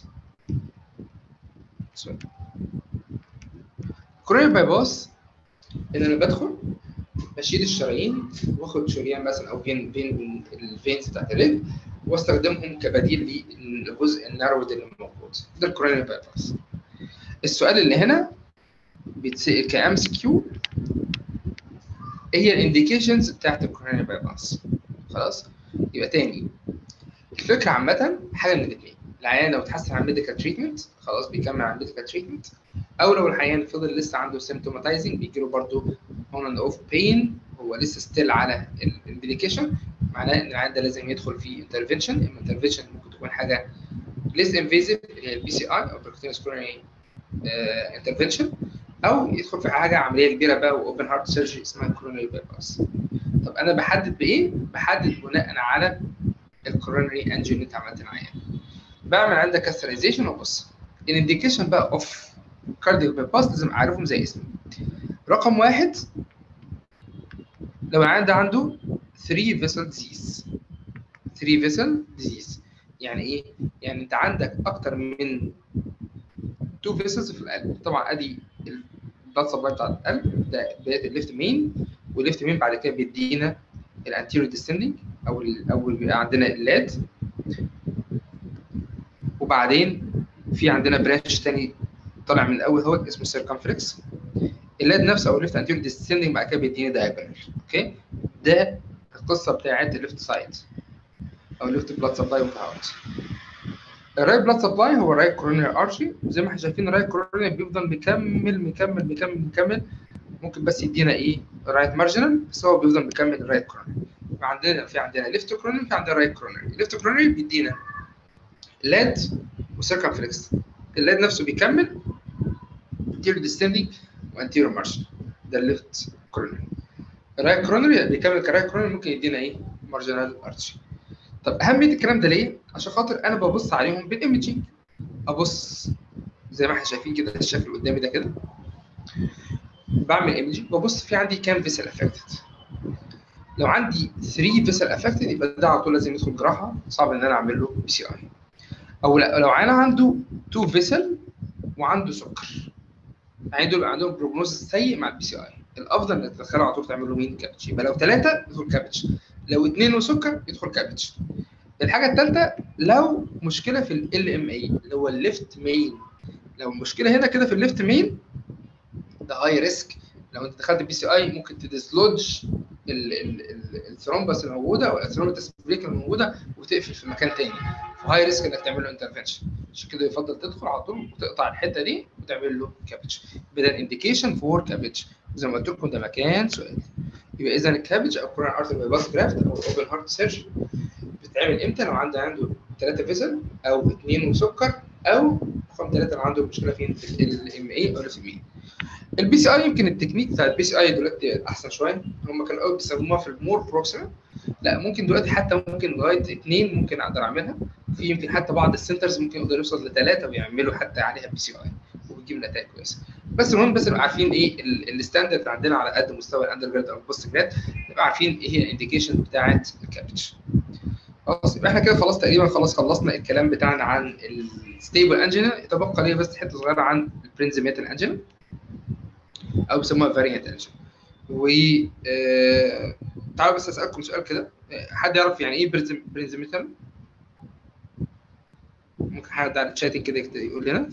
كرونري باي باس ان انا بدخل بشيل الشرايين واخد شريان مثلا او فين فين الفينز بتاعت الرجل واستخدمهم كبديل للجزء النارود اللي موجود ده الكورونري باي باس السؤال اللي هنا بيتسال كام سي كيو ايه هي الانديكيشنز بتاعت الكورونري باي باس خلاص يبقى تاني الفكره عامه حاجه من الاثنين العيان لو اتحسن على الميديكال تريتمنت خلاص بيكمل على الميديكال تريتمنت او لو العيان فضل لسه عنده سيمتوماتايزنج بيجي له برضه اون اند اوف بين هو لسه ستيل على الميديكيشن معناه ان العيان ده لازم يدخل في انترفنشن اما انترفنشن ممكن تكون حاجه ليس انفيزيف اللي هي البي سي اي او بروتينس كورونري انترفنشن او يدخل في حاجه عمليه كبيره بقى واوبن هارت سيرجري اسمها كورونري باي باس طب انا بحدد بايه؟ بحدد بناء على الكورونري انجيو اللي انت عملت العيان بعمل عندك كاسترايزيشن وبص الانديكيشن بقى اوف كارديو باي باس لازم اعرفهم زي اسمي رقم واحد لو العيان ده عنده 3 فيسل ديزيز 3 فيسل ديزيز يعني ايه؟ يعني انت عندك اكتر من 2 فيسلز في القلب طبعا ادي البلاد سبلاي بتاع القلب ده بدايه الليفت مين والليفت مين بعد كده بيدينا الانتيريور ديسندنج او ال او بيبقى عندنا اللاد وبعدين في عندنا برانش تاني طالع من الاول هو اسمه سيركمفلكس اللاد نفسه او الليفت انتيريور ديسندنج بعد كده بيدينا دايجونال اوكي ده القصه بتاعت الليفت سايد او الليفت بلاد سبلاي اوف هارت الرايت بلاد سبلاي هو الرايت كورونري ارشي زي ما احنا شايفين الرايت كورونري بيفضل مكمل مكمل مكمل مكمل ممكن بس يدينا ايه رايت مارجنال بس هو بيفضل مكمل الرايت كورونري عندنا في عندنا ليفت كورونري في عندنا رايت كورونري الليفت كورونري بيدينا لاد وسيركمفلكس اللاد نفسه بيكمل انتيريور ديستندنج وانتيريور مارجنال ده الليفت كورونري الرايت كورونري بيكمل كرايت كورونري ممكن يدينا ايه مارجنال ارتشي طب اهميه الكلام ده ليه عشان خاطر انا ببص عليهم بالايمجنج ابص زي ما احنا شايفين كده الشكل اللي قدامي ده كده بعمل ايمجنج ببص في عندي كام فيسل افكتد لو عندي 3 فيسل افكتد يبقى ده على طول لازم يدخل جراحه صعب ان انا اعمل له بي سي اي او لا لو انا عنده 2 فيسل وعنده سكر يعني دول عندهم بروجنوز سيء مع البي سي اي الافضل انك تدخله على طول تعمل له مين كابتش يبقى لو ثلاثه يدخل كابتش لو اثنين وسكر يدخل كابتش الحاجه الثالثه لو مشكله في ال ام اي اللي هو الليفت مين لو المشكله هنا كده في الليفت مين ده هاي ريسك لو انت دخلت بي سي اي ممكن تديسلوج الثرومبس الموجوده او الثرومبس بريك الموجوده وتقفل في مكان تاني فهاي ريسك انك تعمل له انترفنشن عشان كده يفضل تدخل على طول وتقطع الحته دي وتعمل له كابج بدل انديكيشن فور كابج زي ما قلت لكم ده مكان سؤال يبقى اذا الكابج او كورن ارتر بايباس جرافت او اوبن هارت سيرجري بتتعمل امتى لو عنده عنده ثلاثه فيزل او اثنين وسكر او رقم ثلاثه لو عنده مشكله فين في الام اي او الاف ام اي البي سي اي يمكن التكنيك بتاع البي سي اي دلوقتي احسن شويه هم كانوا الاول بيستخدموها في المور بروكسيمال لا ممكن دلوقتي حتى ممكن لغايه اثنين ممكن اقدر اعملها في يمكن حتى بعض السنترز ممكن يقدر يوصل لثلاثه ويعملوا حتى عليها بي سي اي وبتجيب نتائج كويسه بس المهم بس نبقى عارفين ايه الستاندرد عندنا على قد مستوى الاندر جراد او البوست جراد نبقى عارفين ايه هي الانديكيشن بتاعه الكابج خلاص يبقى احنا كده خلاص تقريبا خلاص خلصنا الكلام بتاعنا عن الستيبل انجينا يتبقى لي بس حته صغيره عن البرنزيميتال انجينا او بيسموها فاريانت انجينا و آه... تعالوا بس اسالكم سؤال كده حد يعرف يعني ايه برنزيميتال ممكن حد على الشاتنج كده يقول لنا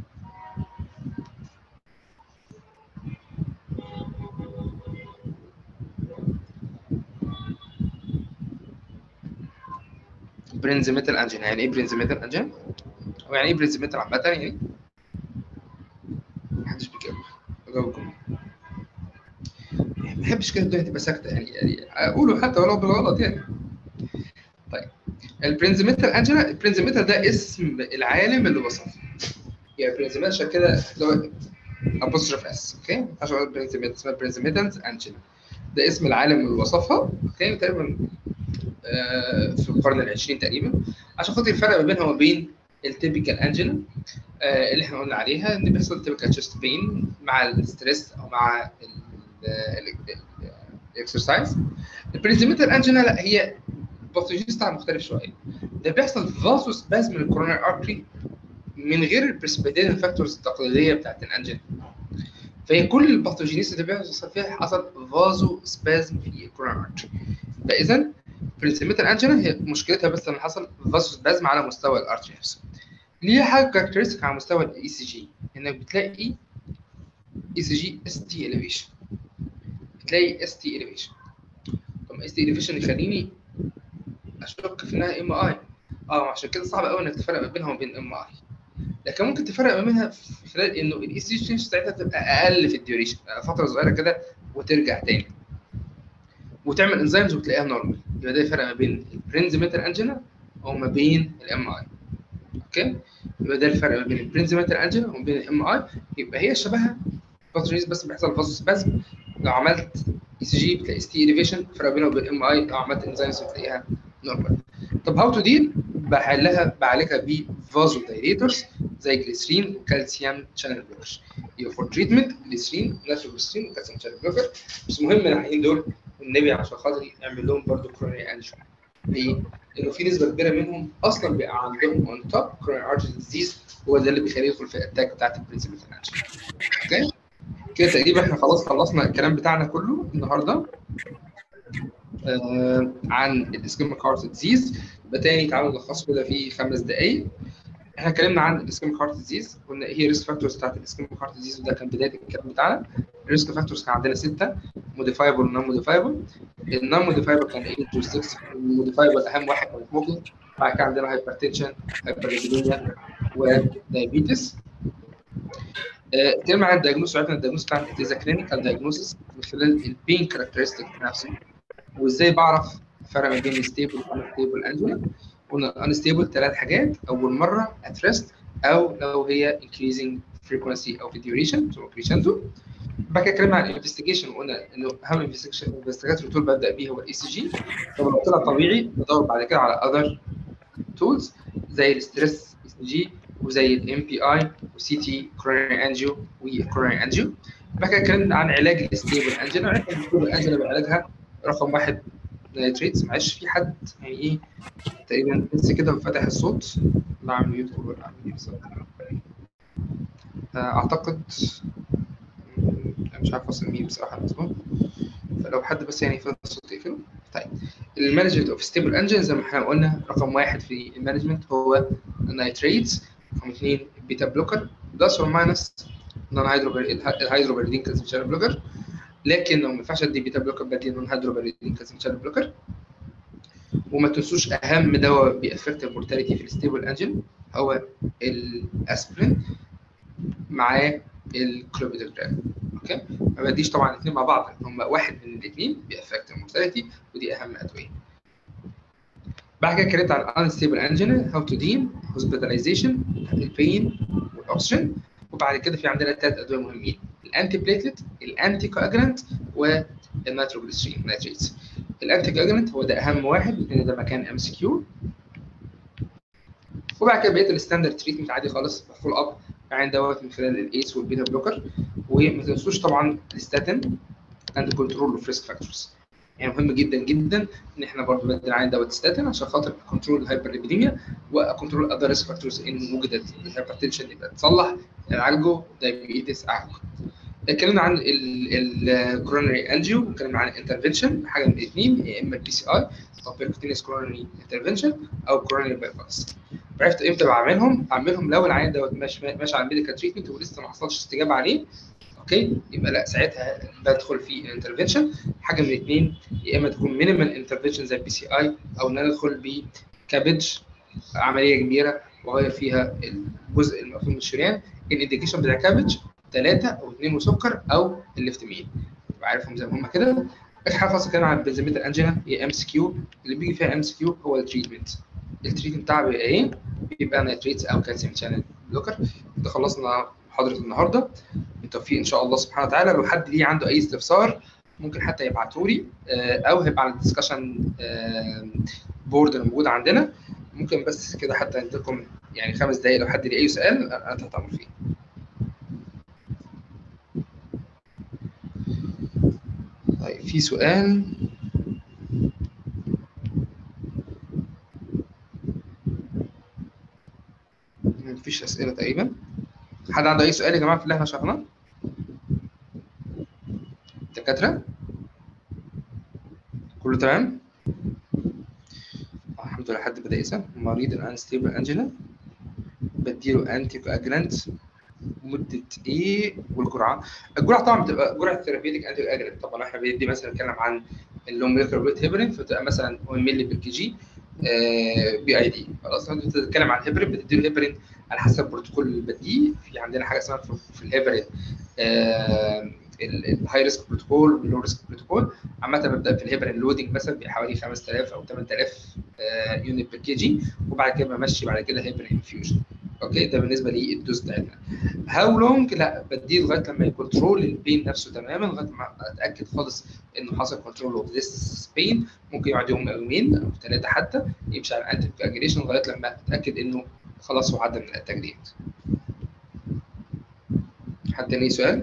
برنزيميتال انجين يعني ايه برنزيميتال انجين؟ او يعني ايه برنزيميتال عامة يعني؟ محدش بيجاوب اجاوبكم ما بحبش كده الدنيا تبقى ساكتة يعني يعني اقوله حتى ولو بالغلط يعني طيب البرنزيميتال انجين البرنزيميتال ده اسم العالم اللي وصفه يعني برنزيميتال عشان كده اللي هو ابوستروف اس اوكي ما ينفعش اقول برنزيميتال اسمها برنزيميتال انجين ده اسم العالم اللي وصفها اوكي تقريبا في القرن العشرين تقريبا عشان خاطر الفرق ما بينها وما بين التيبيكال انجينا اللي احنا قلنا عليها ان بيحصل تيبيكال تشست بين مع الستريس او مع الاكسرسايز البريزيميتال انجينا لا هي الباثوجينيز بتاعها مختلف شويه ده بيحصل فاسو سبازم للكوروناري ارتري من غير البريسبيتيشن فاكتورز التقليديه بتاعت الانجينا فهي كل الباثوجينيز اللي بيحصل فيها حصل فازو سبازم في الكوروناري ارتري فاذا برنسيميتال انجينا هي مشكلتها بس لما حصل فاسوس بازم على مستوى الارتري نفسه ليها حاجه كاركترستيك على مستوى الاي سي جي انك بتلاقي اي سي جي اس تي اليفيشن بتلاقي اس تي اليفيشن طب اس تي اليفيشن يخليني اشك في انها ام اي اه عشان كده صعب قوي انك تفرق ما بينها وبين ام اي لكن ممكن تفرق ما بينها في خلال انه الاي سي جي بتاعتها تبقى اقل في الديوريشن فتره صغيره كده وترجع تاني وتعمل انزيمز وتلاقيها نورمال يبقى ده الفرق ما بين البرنزيميتال انجينا وما بين الام اي اوكي يبقى ده الفرق ما بين البرنزيميتال انجينا وما بين الام اي يبقى هي شبهها باثوجينيز بس بيحصل فازوسبازم لو عملت اي سي جي بتلاقي ستي اليفيشن الفرق بينها وبين الام اي لو عملت انزيمز بتلاقيها نورمال طب هاو تو ديل بحلها بعالجها بفازو دايريتورز زي جليسرين وكالسيوم شانل بلوكر يبقى فور تريتمنت جليسرين ناتروجليسرين وكالسيوم شانل بلوكر بس مهم الحقيقين دول النبي عشان خاطر يعمل لهم برضه كورونري انجيو ليه؟ لانه في نسبه كبيره منهم اصلا بيبقى عندهم اون توب كورونري ارتري ديزيز هو ده اللي بيخليه يدخل في الاتاك بتاعت البرنسبل انجيو اوكي كده تقريبا احنا خلاص خلصنا الكلام بتاعنا كله النهارده آه عن الاسكيميك هارت ديزيز يبقى تاني تعالوا نلخصه كده في خمس دقائق احنا اتكلمنا عن الاسكيميك هارت ديزيز قلنا ايه هي الريسك فاكتورز بتاعت الاسكيميك هارت ديزيز وده كان بدايه الكلام بتاعنا الريسك فاكتورز كان عندنا سته موديفايبل ونون موديفايبل النون موديفايبل كان ايه تو 6 الموديفايبل اهم واحد كان سموكينج بعد كده عندنا هايبرتنشن هايبرليبيديميا ودايابيتس اتكلمنا عن الدايجنوز وعرفنا الدايجنوز بتاع اتيزا كلينيكال دايجنوزس من خلال البين كاركترستيك نفسه وازاي بعرف افرق ما بين الستيبل والانستيبل انجولا قلنا انستيبل ثلاث حاجات اول مره اترست او لو هي increasing frequency او في duration ثم crescendo بعد كده اتكلمنا عن الانفستيجيشن وقلنا انه اهم انفستيجيشن تول ببدا بيه هو الاي سي جي طب لو طلع طبيعي بدور بعد كده على اذر تولز زي الستريس اي سي جي وزي الام بي اي وسي تي كورونري انجيو وكورونري انجيو بعد كده اتكلمنا عن علاج الستيبل انجينا عرفنا الستيبل انجينا بعلاجها رقم واحد نايتريتس معلش في حد يعني ايه تقريبا لسه كده وفتح الصوت بعمل ميوت ولا اعمل ايه بالظبط اعتقد مش عارف اوصل مين بصراحه المظبوط فلو حد بس يعني فتح الصوت يقفله طيب المانجمنت اوف ستيبل انجن زي ما احنا قلنا رقم واحد في المانجمنت هو النايتريتس رقم اثنين بيتا بلوكر بلس اور ماينس نون الهيدروبريدين كالسيوم بلوكر لكن لو ما ينفعش ادي بيتا بلوكر بدي نون هيدروبريدين كالسيوم بلوكر وما تنسوش اهم دواء بيأفكت المورتاليتي في الستيبل انجن هو الاسبرين معاه الكلوبيدوجرام اوكي ما بديش طبعا الاثنين مع بعض هم واحد من الاثنين بيأفكت المورتاليتي ودي اهم ادويه بعد كده اتكلمت عن unstable angina how to deem hospitalization البين والاكسجين وبعد كده في عندنا ثلاث ادويه مهمين الانتي بليتلت الانتي كواجلانت والنيتروجليسرين نيتريتس الانتي كواجلانت هو ده اهم واحد لان ده مكان ام سي كيو وبعد كده بقيه الستاندرد تريتمنت عادي خالص فول اب عين دوت من خلال الايس والبيتا بلوكر وما تنسوش طبعا الستاتين اند كنترول اوف ريسك فاكتورز يعني مهم جدا جدا ان احنا برضه بدل عين دوت ستاتين عشان خاطر كنترول الهايبرليبيديميا وكنترول اذر ريسك فاكتورز ان وجدت الهايبرتنشن يبقى تصلح نعالجه دايابيتس اعالجه اتكلمنا عن الكورونري انجيو واتكلمنا عن الانترفنشن حاجه من الاثنين يا اما بي سي اي او بيركوتينيس كورونري انترفنشن او كورونري باي باس عرفت امتى بعملهم؟ بعملهم لو العيان دوت ماشي ماشي على الميديكال تريتمنت ولسه ما حصلش استجابه عليه اوكي يبقى لا ساعتها بدخل في الانترفنشن حاجه من الاثنين يا اما تكون مينيمال انترفنشن زي البي سي اي او ان انا ادخل بكابج عمليه كبيره واغير فيها الجزء المفهوم من الشريان الانديكيشن بتاع كابج ثلاثه او اثنين وسكر او الليفت مين تبقى عارفهم زي ما هم كده اخر حاجه خاصه كان عن البنزيميتال انجينا هي ام سي كيو اللي بيجي فيها ام سي كيو هو التريتمنت التريتمنت بتاعها بيبقى ايه؟ بيبقى نيتريتس او كالسيوم شانل بلوكر كده خلصنا محاضره النهارده بالتوفيق ان شاء الله سبحانه وتعالى لو حد ليه عنده اي استفسار ممكن حتى يبعته لي او هيبقى على الدسكشن بورد الموجود عندنا ممكن بس كده حتى نديكم يعني خمس دقايق لو حد ليه اي سؤال انا تحت امر فيه طيب في سؤال مفيش اسئله تقريبا حد عنده اي سؤال يا جماعه في اللي احنا شرحناه دكاتره كله تمام الحمد لله حد بدا يسال مريض الانستيبل انجينا بديله انتي كواجلانت مده ايه والجرعه الجرعه طبعا بتبقى جرعه ثيرابيوتيك انتي كواجلانت طبعا احنا بندي مثلا نتكلم عن اللو موليكولر ويت هيبرين فتبقى مثلا 1 مللي بالكي جي بي اي دي خلاص انت بتتكلم عن هيبرين بتديله هيبرين على حسب البروتوكول اللي بديه في عندنا حاجه اسمها في الهيبرين الهاي ريسك بروتوكول واللو ريسك بروتوكول عامه ببدا في الهيبرين لودنج مثلا بحوالي 5000 او 8000 يونت بير كي جي وبعد كده بمشي بعد كده هيبرين انفيوجن اوكي ده بالنسبه للدوز بتاعتنا هاو لونج لا بديه لغايه لما يكنترول البين نفسه تماما لغايه ما اتاكد خالص انه حصل كنترول اوف ذيس بين ممكن يقعد يوم او يومين او ثلاثه حتى يمشي على انتي كواجيليشن لغايه لما اتاكد انه خلاص هو عدى من التجديد حد ليه سؤال؟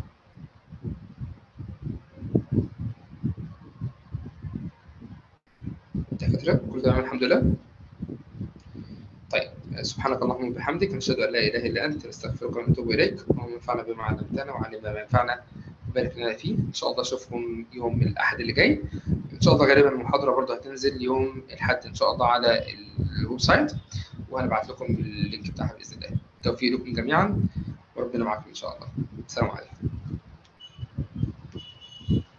دكاترة كل تمام الحمد لله طيب سبحانك اللهم وبحمدك نشهد ان لا اله الا انت نستغفرك ونتوب اليك اللهم انفعنا بما علمتنا وعلمنا ما ينفعنا وبارك لنا فيه ان شاء الله اشوفكم يوم الاحد اللي جاي ان شاء الله غالبا المحاضره برضه هتنزل يوم الاحد ان شاء الله على الويب سايت وهنبعت لكم اللينك بتاعها باذن الله توفيق لكم جميعا وربنا معكم ان شاء الله السلام عليكم